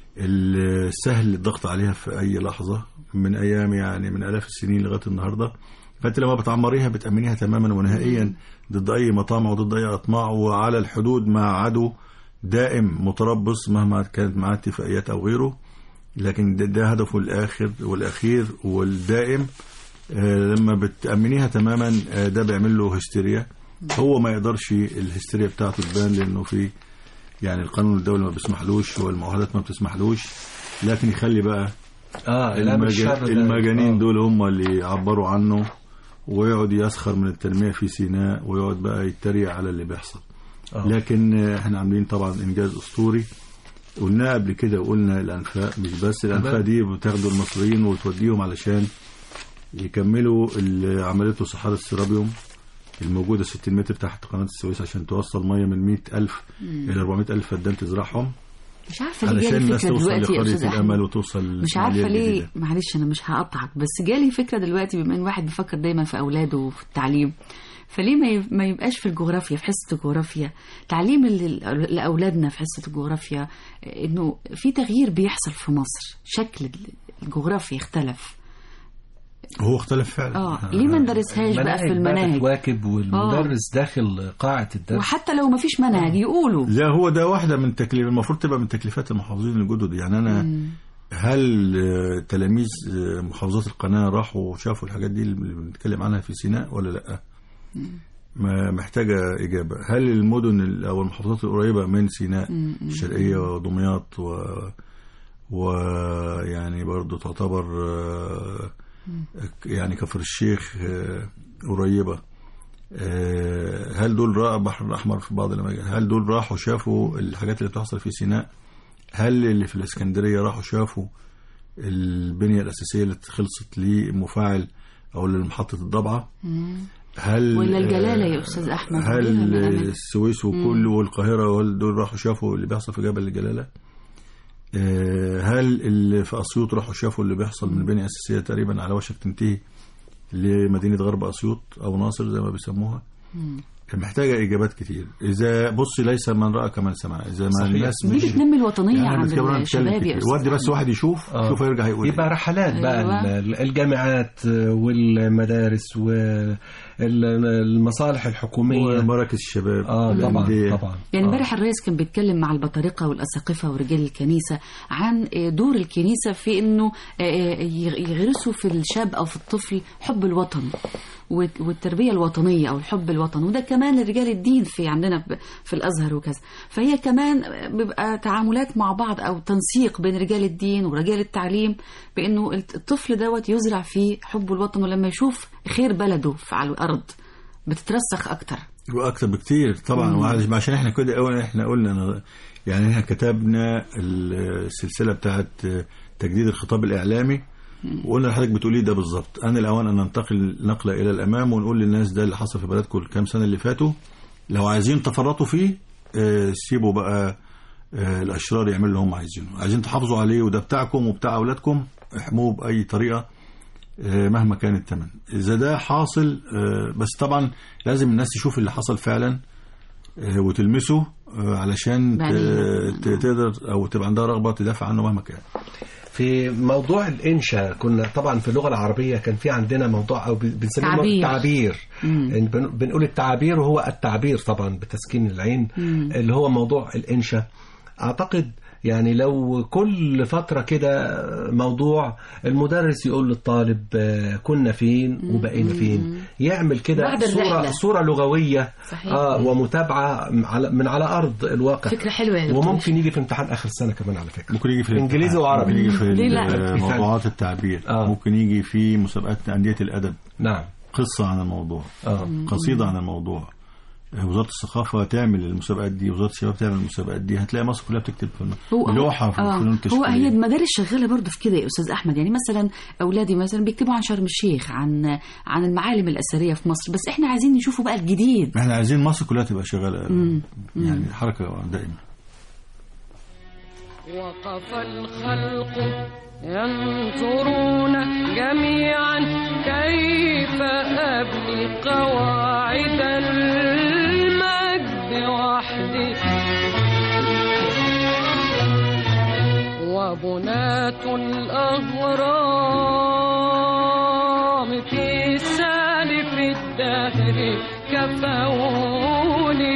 السهل الضغط عليها في أي لحظة من أيام يعني من آلاف السنين لغاية النهاردة فأنت لما بتعمريها بتأمنيها تماما ونهائيا ضد أي مطامع وضد أي أطماع وعلى الحدود مع عدو دائم متربص مهما كانت معاه اتفاقيات أو غيره لكن ده, ده هدفه الآخر والأخير والدائم آه، لما بتأمنيها تماما آه، ده بيعمل له هستيريا هو ما يقدرش الهستيريا بتاعته تبان لأنه في يعني القانون الدولي ما بيسمحلوش والمعاهدات ما بتسمحلوش لكن يخلي بقى اه اعلام المج... الشر ده. المجانين آه. دول هم اللي يعبروا عنه ويقعد يسخر من التنمية في سيناء ويقعد بقى يتريق على اللي بيحصل آه. لكن آه، احنا عاملين طبعا انجاز اسطوري قلنا قبل كده وقلنا الانفاق مش بس الانفاق دي بتاخدوا المصريين وتوديهم علشان يكملوا اللي عملته صحاري السيرابيوم الموجودة 60 متر تحت قناة السويس عشان توصل مية من 100 ألف إلى 400 ألف فدان تزرعهم مش عارفه ليه علشان جالي الناس فكره توصل دلوقتي يا استاذ لقرية احمد الأمل وتوصل مش عارفه للمالية ليه الجديدة. معلش انا مش هقطعك بس جالي فكره دلوقتي بما ان واحد بيفكر دايما في اولاده وفي التعليم فليه ما يب- ما يبقاش في الجغرافيا في حصه الجغرافيا تعليم ال- لاولادنا في حصه الجغرافيا انه في تغيير بيحصل في مصر شكل الجغرافيا اختلف هو اختلف فعلا اه ليه ما ندرسهاش بقى في المناهج تواكب والمدرس داخل قاعة الدرس وحتى لو ما فيش منهج يقولوا لا هو ده واحدة من تكليف المفروض تبقى من تكليفات المحافظين الجدد يعني أنا هل آه، تلاميذ آه، محافظات القناة راحوا وشافوا الحاجات دي اللي بنتكلم عنها في سيناء ولا لأ؟ ما محتاجة إجابة هل المدن ال- أو المحافظات القريبة من سيناء الشرقية ودمياط و ويعني برضو تعتبر آه، يعني كفر الشيخ آه، قريبة آه، هل دول راى البحر الاحمر في بعض الاماكن هل دول راحوا شافوا الحاجات اللي بتحصل في سيناء هل اللي في الاسكندريه راحوا شافوا البنيه الاساسيه اللي خلصت لمفاعل او لمحطه الضبعه هل ولا الجلالة يا آه، أستاذ أحمد هل غيرها من الأماكن. السويس وكل والقاهره وهل دول راحوا شافوا اللي بيحصل في جبل الجلاله آه، هل اللي في اسيوط راحوا شافوا اللي بيحصل من بنيه اساسيه تقريبا على وشك تنتهي لمدينه غرب اسيوط او ناصر زي ما بيسموها محتاجه اجابات كتير اذا بص ليس من راى كمن سمع اذا ما صحيح. الناس دي مش بتنمي الوطنية يعني عند بتكلم- بتكلم الشباب كتير. يا أستاذ ودي بس أحمد. واحد يشوف آه. شوف هيرجع يقول يبقى إيه. رحلات بقى أيوة. ال- الجامعات والمدارس والمصالح الحكومية ومراكز الشباب اه طبعا والأندية. طبعا يعني آه. امبارح الرئيس كان بيتكلم مع البطارقه والاساقفه ورجال الكنيسه عن دور الكنيسه في انه يغرسوا في الشاب او في الطفل حب الوطن والت- والتربيه الوطنيه او الحب الوطني وده كمان لرجال الدين في عندنا ب- في الازهر وكذا فهي كمان بيبقى تعاملات مع بعض او تنسيق بين رجال الدين ورجال التعليم بانه الطفل دوت يزرع فيه حب الوطن ولما يشوف خير بلده في- على الارض بتترسخ اكتر واكتر بكتير طبعا وعلش- عشان احنا كده اول احنا قلنا أنا- يعني احنا كتبنا السلسله بتاعت تجديد الخطاب الاعلامي وقلنا لحضرتك بتقولي ده بالظبط انا الاوان ان ننتقل نقله الى الامام ونقول للناس ده اللي حصل في بلدكم الكام سنه اللي فاتوا لو عايزين تفرطوا فيه آه، سيبوا بقى آه، الاشرار يعملوا اللي هم عايزينه عايزين تحافظوا عليه وده بتاعكم وبتاع اولادكم احموه باي طريقه آه، مهما كان الثمن اذا ده حاصل آه، بس طبعا لازم الناس تشوف اللي حصل فعلا آه، وتلمسه آه، علشان ت- بعدين. ت- تقدر او تبقى عندها رغبه تدافع عنه مهما كان في موضوع الانشاء كنا طبعا في اللغه العربيه كان في عندنا موضوع او بنسميه تعبير. التعبير مم. يعني بن- بنقول التعبير وهو التعبير طبعا بتسكين العين اللي هو موضوع الانشاء اعتقد يعني لو كل فترة كده موضوع المدرس يقول للطالب آه، كنا فين وبقينا فين يعمل كده بعد صورة, الرحلة. صورة لغوية صحيح. آه ومتابعة على- من على أرض الواقع فكرة حلوة يا دكتور. وممكن يجي في امتحان آخر السنة كمان على فكرة ممكن يجي في إنجليزي الامتحان، وعربي. ممكن يجي في ليه لا؟ ال- موضوعات التعبير آه. ممكن يجي في مسابقات أندية الأدب نعم قصة عن الموضوع آه. قصيدة عن الموضوع آه، وزارة الثقافة تعمل المسابقات دي وزارة الشباب تعمل المسابقات دي هتلاقي مصر كلها بتكتب في الم- هو لوحة في آه الفنون هو التشكيلية هي المدارس شغاله برضه في كده يا استاذ احمد يعني مثلا اولادي مثلا بيكتبوا عن شرم الشيخ عن عن المعالم الاثريه في مصر بس احنا عايزين نشوفوا بقى الجديد احنا عايزين مصر كلها تبقى شغالة يعني حركة دائمة وقف الخلق ينظرون جميعا كيف أبني قواعد المجد وحدي وبناة الأهرام في سالف الدهر كفون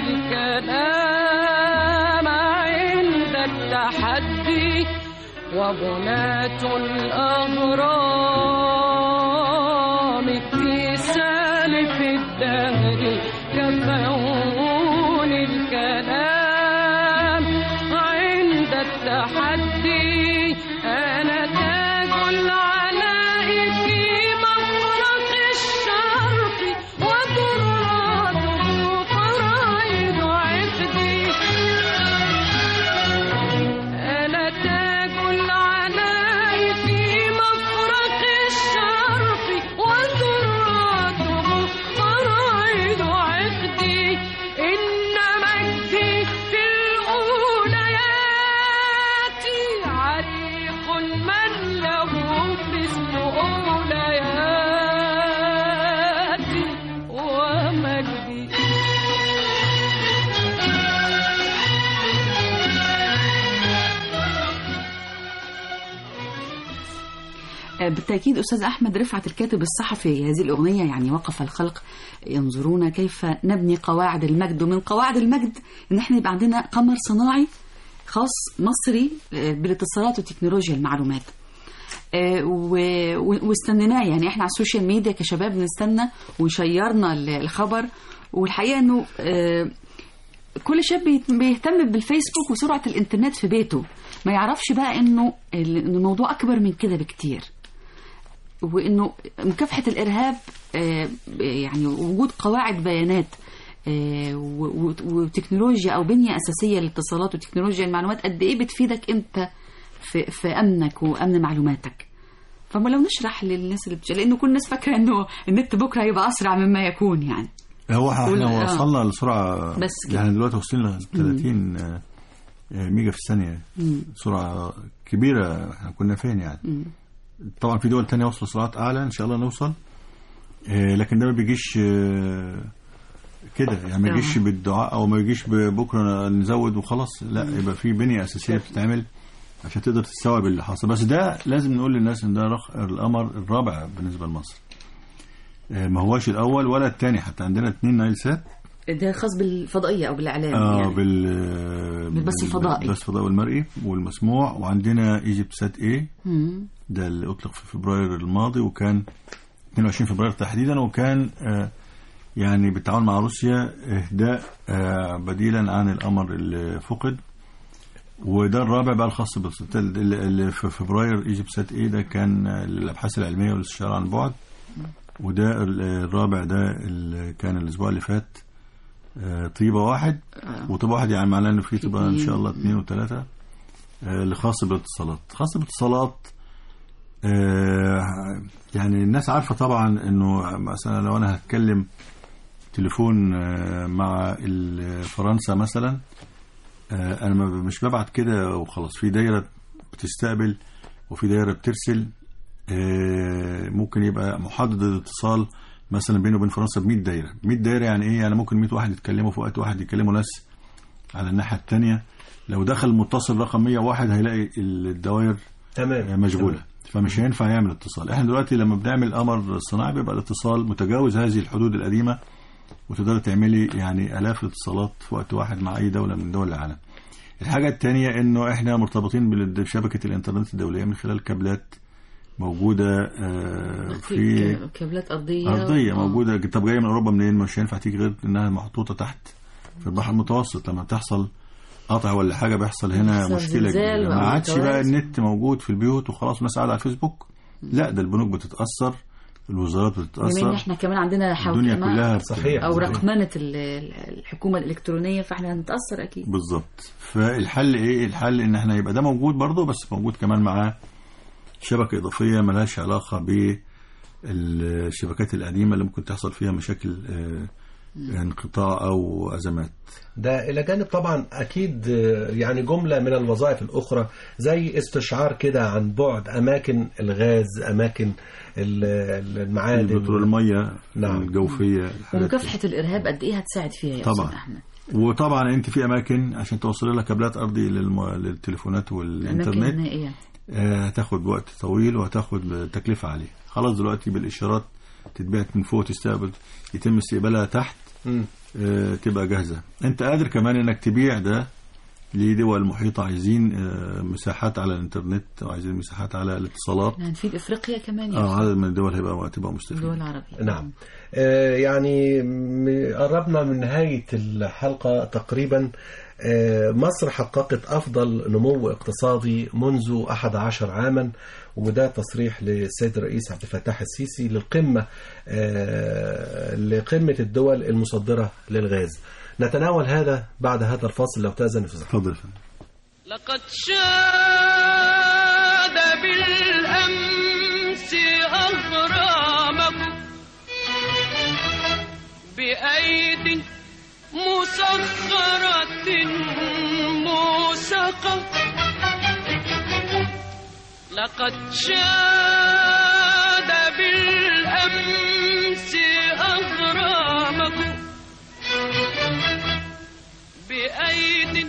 الكلام عند التحدي وبناة الأهرام في سالف الدهر كفون الكلام عند التحدي أنا تاج العلاء في مفرق الشرق وتراته فرائض عقدي أنا تاج العلاء في مفرق الشرق وذراته فرائض عقدي إن مجدي في الأوليات عريق من له مثل أولياتي ومجدي آه، بالتأكيد أستاذ أحمد رفعت الكاتب الصحفي هذه الأغنية يعني وقف الخلق ينظرون كيف نبني قواعد المجد ومن قواعد المجد إن احنا يبقى عندنا قمر صناعي خاص مصري آه، بالاتصالات وتكنولوجيا المعلومات آه، و- و- واستنيناه يعني احنا على السوشيال ميديا كشباب نستنى وشيرنا ال- الخبر والحقيقة انه آه، كل شاب بيت- بيهتم بالفيسبوك وسرعة الانترنت في بيته ما يعرفش بقى انه ال- إن الموضوع اكبر من كده بكتير وانه مكافحه الارهاب آه، يعني وجود قواعد بيانات آه، و- و- وتكنولوجيا او بنيه اساسيه للاتصالات وتكنولوجيا المعلومات قد ايه بتفيدك انت في, في امنك وامن معلوماتك فما لو نشرح للناس اللي بتش... لانه كل الناس فاكره انه النت بكره هيبقى اسرع مما يكون يعني هو قول- احنا آه. وصلنا لسرعه بس كده. يعني دلوقتي وصلنا ل 30 آه، آه، ميجا في الثانيه مم. سرعه كبيره احنا كنا فين يعني مم. طبعا في دول تانية وصلوا سرعات اعلى ان شاء الله نوصل آه، لكن ده ما بيجيش آه، كده يعني ما آه. يجيش بالدعاء او ما يجيش بكره نزود وخلاص لا يبقى في بنيه اساسيه بتتعمل عشان تقدر تستوعب اللي حاصل بس ده لازم نقول للناس ان ده رخ... القمر الرابع بالنسبه لمصر آه، ما هوش الاول ولا الثاني حتى عندنا اثنين نايل سات ده خاص بالفضائيه او بالاعلام اه يعني بال بالبث الفضائي. بالبث الفضائي والمرئي والمسموع وعندنا ايجيبت سات ايه مم. ده اللي اطلق في فبراير الماضي وكان 22 فبراير تحديدا وكان آه يعني بالتعاون مع روسيا اهداء آه بديلا عن القمر اللي فقد وده الرابع بقى الخاص بالستات اللي اللي في فبراير ايجيبت سات ايه ده كان آه، للابحاث العلميه والاستشاره عن بعد وده ال- الرابع ده اللي كان الاسبوع اللي فات آه، طيبه واحد وطيبه واحد يعني معناه انه في طيبه ان شاء الله اثنين وثلاثه آه، اللي خاص بالاتصالات خاص بالاتصالات آه، يعني الناس عارفه طبعا انه مثلا لو انا هتكلم تليفون آه، مع ال- فرنسا مثلا آه، انا ما- مش ببعت كده وخلاص في دايره بتستقبل وفي دايره بترسل آه، ممكن يبقى محدد الاتصال مثلا بينه وبين فرنسا ب 100 دايره 100 دايره يعني ايه يعني ممكن 100 واحد يتكلموا في وقت واحد يكلموا ناس على الناحيه الثانيه لو دخل متصل رقم 101 هيلاقي الدوائر تمام مشغوله فمش هينفع يعمل اتصال احنا دلوقتي لما بنعمل قمر صناعي بيبقى الاتصال متجاوز هذه الحدود القديمه وتقدري تعملي يعني الاف الاتصالات في وقت واحد مع اي دوله من دول العالم الحاجه الثانيه انه احنا مرتبطين بال- بشبكه الانترنت الدوليه من خلال كابلات موجوده آه، في ك- كابلات ارضيه ارضيه آه. موجوده طب جايه من اوروبا منين مش هينفع تيجي غير انها محطوطه تحت في البحر المتوسط لما تحصل قطع ولا حاجه بيحصل هنا بيحصل مشكله زلزال كبيره أو ما عادش بقى كوارث. النت موجود في البيوت وخلاص الناس قاعده على الفيسبوك لا ده البنوك بتتاثر الوزارات بما ان بتتاثر احنا كمان عندنا حوكمه الدنيا كلها بت- صحيح. او صحيح. رقمنه ال- ال- الحكومه الالكترونيه فاحنا هنتاثر اكيد بالظبط فالحل ايه الحل ان احنا يبقى ده موجود برضه بس موجود كمان معاه شبكه اضافيه ملهاش علاقه بالشبكات القديمه اللي ممكن تحصل فيها مشاكل آه، انقطاع او ازمات ده إلى جانب طبعا أكيد آه، يعني جملة من الوظائف الأخرى زي استشعار كده عن بعد أماكن الغاز أماكن ال- ال- المعادن البترول الميه نعم. الجوفيه الحاجات ومكافحه الارهاب قد ايه هتساعد فيها يا طبعاً. استاذ احمد دي. وطبعا انت في اماكن عشان توصلي لها كابلات ارضي للم... للتليفونات الاماكن والانترنت النائيه آه، هتاخد وقت طويل وهتاخد تكلفة عالية خلاص دلوقتي بالإشارات تتبعت من فوق تستقبل يتم استقبالها تحت مم. آه، تبقى جاهزة انت قادر كمان انك تبيع ده لدول محيطة عايزين آه، مساحات على الانترنت وعايزين مساحات على الاتصالات احنا هنفيد افريقيا كمان يا اه عدد من الدول هيبقى تبقى مستفيد الدول العربيه نعم آه، يعني م- قربنا من نهاية الحلقة تقريبا آه، مصر حققت أفضل نمو اقتصادي منذ 11 عاما وده تصريح للسيد الرئيس عبد الفتاح السيسي للقمة آه، لقمة الدول المصدرة للغاز نتناول هذا بعد هذا الفاصل لو تأذن أستاذ أحمد. اتفضل يا فندم. لقد شاد بالأمس أغرامكم بأيد مسخرة موسقة لقد شاد بالأمس أغرامكم بأيد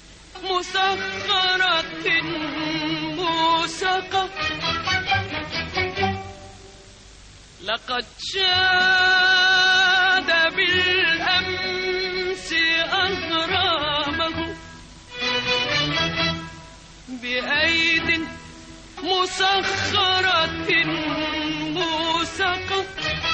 مسخرة موسقة لقد شاد بالأمس أغرامه بأيد مسخرة موسقة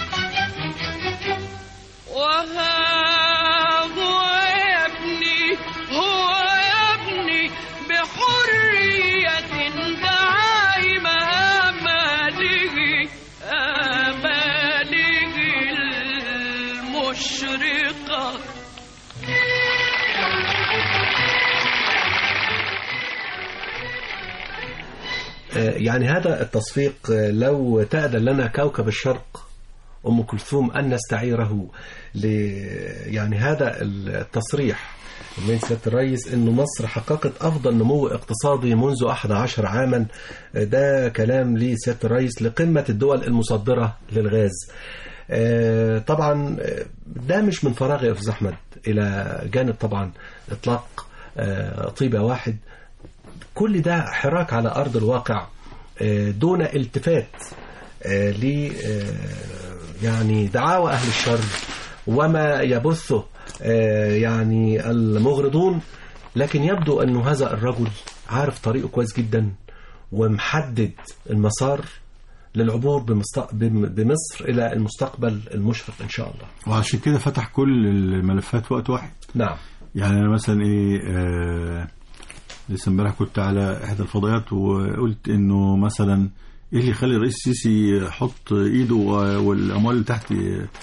وها هو يبني هو يبني بحرية دعائم آماله مشرقة آه، يعني هذا التصفيق آه، لو تأذن لنا كوكب الشرق أم كلثوم أن نستعيره ل يعني هذا التصريح من سيادة الرئيس أن مصر حققت أفضل نمو اقتصادي منذ 11 عاما آه، ده كلام لسيادة الرئيس لقمة الدول المصدرة للغاز آه، طبعا آه، ده مش من فراغ يا أستاذ أحمد إلى جانب طبعا إطلاق آه، طيبة واحد كل ده حراك على أرض الواقع آه، دون التفات آه، ل آه، يعني دعاوى أهل الشر وما يبثه آه، يعني المغرضون لكن يبدو أن هذا الرجل عارف طريقه كويس جدا ومحدد المسار للعبور بمست- بم- بمصر إلى المستقبل المشرق إن شاء الله وعشان كده فتح كل الملفات في وقت واحد نعم يعني انا مثلا ايه آه لسه امبارح كنت على احدى الفضائيات وقلت انه مثلا ايه اللي يخلي الرئيس السيسي يحط ايده و- والاموال اللي تحت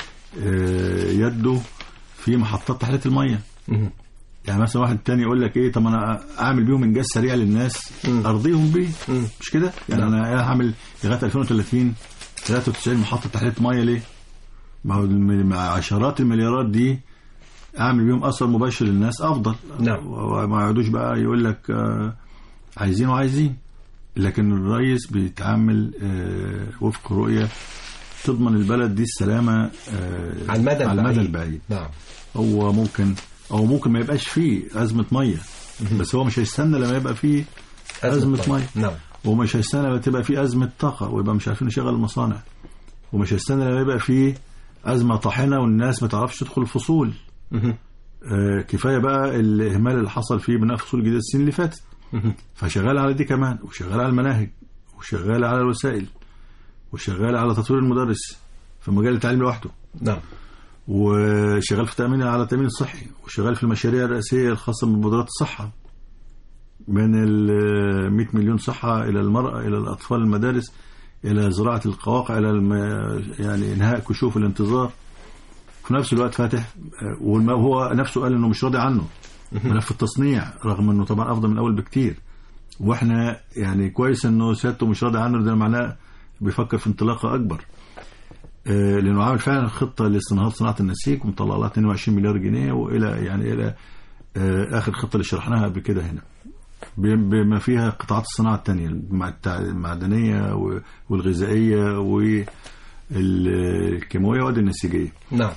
آه يده في محطات تحليه الميه مهم. يعني مثلا واحد تاني يقول لك ايه طب انا اعمل بيهم انجاز سريع للناس مم. ارضيهم بيه مم. مش كده يعني نعم. انا هعمل لغايه 2030 93 محطه تحليه ميه ليه ما هو الم- مع عشرات المليارات دي اعمل بيهم اثر مباشر للناس افضل نعم. و- وما يقعدوش بقى يقول لك آه، عايزين وعايزين لكن الرئيس بيتعامل آه، وفق رؤيه تضمن البلد دي السلامه آه، على المدى على المدى البعيد. البعيد نعم هو ممكن او ممكن ما يبقاش فيه ازمه ميه بس هو مش هيستنى لما يبقى فيه ازمه ميه نعم ومش هيستنى لما تبقى فيه ازمه طاقه ويبقى مش عارفين نشغل المصانع ومش هيستنى لما يبقى فيه ازمه طاحنه والناس ما تعرفش تدخل الفصول مهم. آه كفايه بقى الاهمال اللي حصل فيه بناء فصول جديده السنين اللي فاتت مهم. فشغال على دي كمان وشغال على المناهج وشغال على الوسائل وشغال على تطوير المدرس في مجال التعليم لوحده نعم وشغال في تأمين على التأمين الصحي وشغال في المشاريع الرئيسية الخاصة بمبادرات الصحة من ال 100 مليون صحة إلى المرأة إلى الأطفال المدارس إلى زراعة القواقع إلى الم... يعني إنهاء كشوف الانتظار في نفس الوقت فاتح آه، والم- وهو نفسه قال إنه مش راضي عنه ملف التصنيع رغم إنه طبعا أفضل من الأول بكتير وإحنا يعني كويس إنه سيادته مش راضي عنه ده معناه بيفكر في انطلاقة أكبر آه، لانه عامل فعلا خطه لاستنهاض صناعه النسيج ومطلع لها 22 مليار جنيه والى يعني الى آه، اخر خطه اللي شرحناها قبل كده هنا ب- بما فيها قطاعات الصناعه الثانيه المعدنيه و- والغذائيه والكيماويه والنسيجيه النسيجيه نعم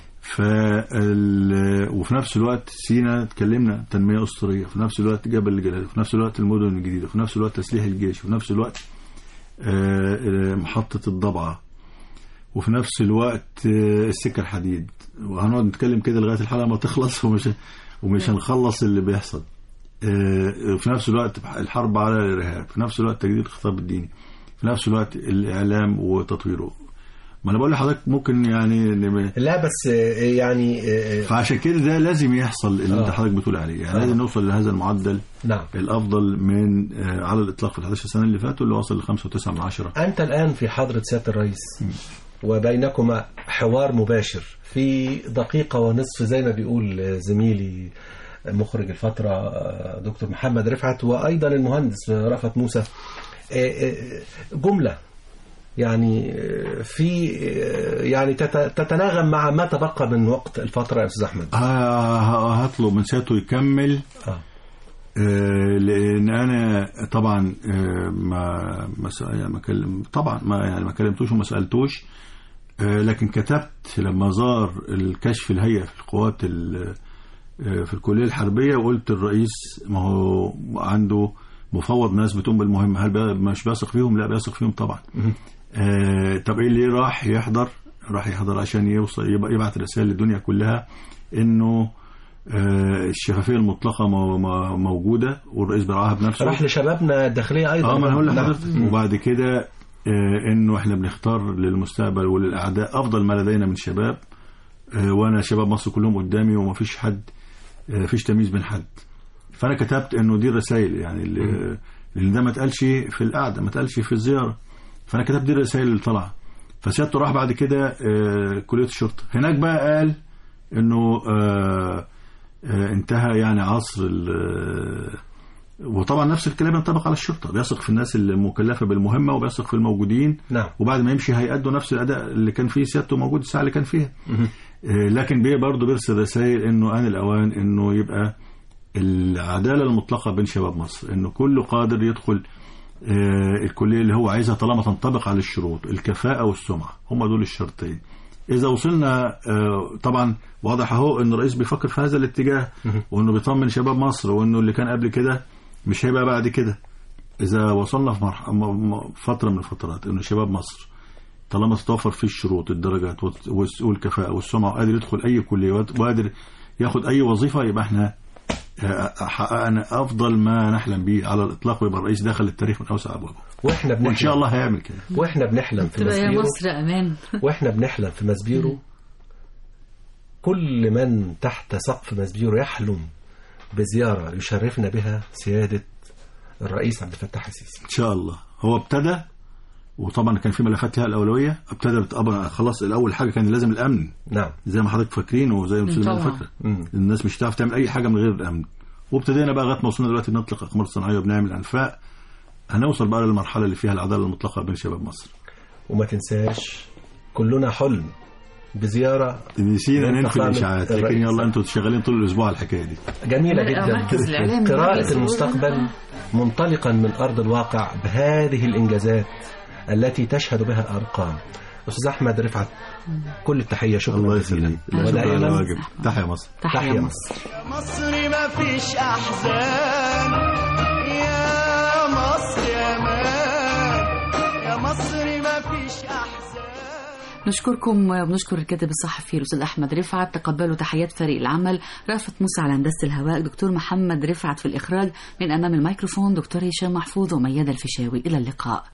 فال... وفي نفس الوقت سينا اتكلمنا تنميه اسطوريه في نفس الوقت جبل الجلال في نفس الوقت المدن الجديده في نفس الوقت تسليح الجيش في نفس الوقت آه، آه، محطه الضبعه وفي نفس الوقت آه، السكه الحديد وهنقعد نتكلم كده لغايه الحلقه ما تخلص ومش ومش هنخلص اللي بيحصل آه، في نفس الوقت الحرب على الارهاب في نفس الوقت تجديد الخطاب الديني في نفس الوقت الاعلام وتطويره ما انا بقول لحضرتك ممكن يعني نم- لا بس آه، يعني آه، فعشان كده ده لازم يحصل اللي انت آه. حضرتك بتقول عليه يعني آه. لازم نوصل لهذا المعدل نعم الافضل من آه، على الاطلاق في ال 11 سنه اللي فاتوا اللي وصل ل 5.9 من عشرة أنت الآن في حضرة سيادة الرئيس وبينكما حوار مباشر في دقيقة ونصف زي ما بيقول زميلي مخرج الفترة دكتور محمد رفعت وأيضا المهندس رفعت موسى جملة يعني في يعني تت- تتناغم مع ما تبقى من وقت الفترة يا أستاذ أحمد ه- ه- هطلب من سيادته يكمل آه. آه، لان انا طبعا آه، ما ما س- يعني ما كلم طبعا ما يعني ما كلمتوش وما سالتوش آه، لكن كتبت لما زار الكشف الهيئه في القوات ال- آه، في الكليه الحربيه وقلت الرئيس ما هو عنده مفوض ناس بتقوم بالمهمه هل بقى مش بيثق فيهم لا بيثق فيهم طبعا آه، طب ايه اللي راح يحضر راح يحضر عشان يوصل يبقى يبعت رسائل للدنيا كلها انه آه، الشفافيه المطلقه مو- مو- موجوده والرئيس بيراعاها بنفسه راح لشبابنا الداخلية أيضا اه ما انا هقول نعم. لحضرتك وبعد كده آه، انه احنا بنختار للمستقبل وللاعداء افضل ما لدينا من شباب آه، وانا شباب مصر كلهم قدامي وما فيش حد آه، فيش تمييز بين حد فانا كتبت انه دي الرسائل يعني اللي اللي ده ما اتقالش في القعده ما اتقالش في الزياره فانا كتبت دي الرسائل اللي طالعه فسيادته راح بعد كده آه، كليه الشرطه هناك بقى قال انه آه آه انتهى يعني عصر ال- وطبعا نفس الكلام ينطبق على الشرطه بيثق في الناس المكلفه بالمهمه وبيثق في الموجودين نعم وبعد ما يمشي هيأدوا نفس الاداء اللي كان فيه سيادته موجود الساعه اللي كان فيها آه، لكن بيه برضه بيرسل رسائل انه ان الاوان انه يبقى العداله المطلقه بين شباب مصر انه كله قادر يدخل آه، الكليه اللي هو عايزها طالما تنطبق على الشروط الكفاءه والسمعه هم دول الشرطين اذا وصلنا آه، طبعا واضح اهو ان الرئيس بيفكر في هذا الاتجاه وانه بيطمن شباب مصر وانه اللي كان قبل كده مش هيبقى بعد كده اذا وصلنا في مرح- م- م- فتره من الفترات انه شباب مصر طالما تتوفر فيه الشروط الدرجات والت- والس- والكفاءه والسمعه وقادر يدخل اي كليه وقاد- وقادر ياخد اي وظيفه يبقى احنا آه، حققنا افضل ما نحلم به على الاطلاق ويبقى الرئيس دخل التاريخ من اوسع ابوابه واحنا بنحلم وان شاء الله هيعمل كده واحنا بنحلم في تبقى يا مسبيرو مصر امان واحنا بنحلم في مسبيرو كل من تحت سقف مسبيرو يحلم بزيارة يشرفنا بها سيادة الرئيس عبد الفتاح السيسي ان شاء الله هو ابتدى وطبعا كان في ملفات لها الاولويه ابتدى بتقبل خلاص الاول حاجه كان لازم الامن نعم زي ما حضرتك فاكرين وزي ما الاستاذ طبعا. ماهر فاكره مم. الناس مش هتعرف تعمل اي حاجه من غير الامن وابتدينا بقى لغايه ما وصلنا دلوقتي نطلق اقمار صناعيه وبنعمل انفاق هنوصل بقى للمرحله اللي فيها العداله المطلقه بين شباب مصر وما تنساش كلنا حلم بزيارة نسينا من ننفي فخامة الاشاعات لكن الرئيس. يلا انتوا شغالين طول الاسبوع على الحكايه دي جميلة لا، جدا مركز الإعلام قراءة مركز المستقبل منطلقا من أرض الواقع بهذه الإنجازات التي تشهد بها الأرقام أستاذ أحمد رفعت كل التحية شكرا الله جزيلا يخليك لا شكرا على ودائما واجب تحيا مصر تحيا تحيا مصر مصر ما فيش احزان يا مصر يا مان يا مصر ما فيش احزان نشكركم وبنشكر الكاتب الصحفي الاستاذ احمد رفعت تقبلوا تحيات فريق العمل رافت موسى على هندسه الهواء دكتور محمد رفعت في الاخراج من امام الميكروفون دكتور هشام محفوظ وميادة الفيشاوي الى اللقاء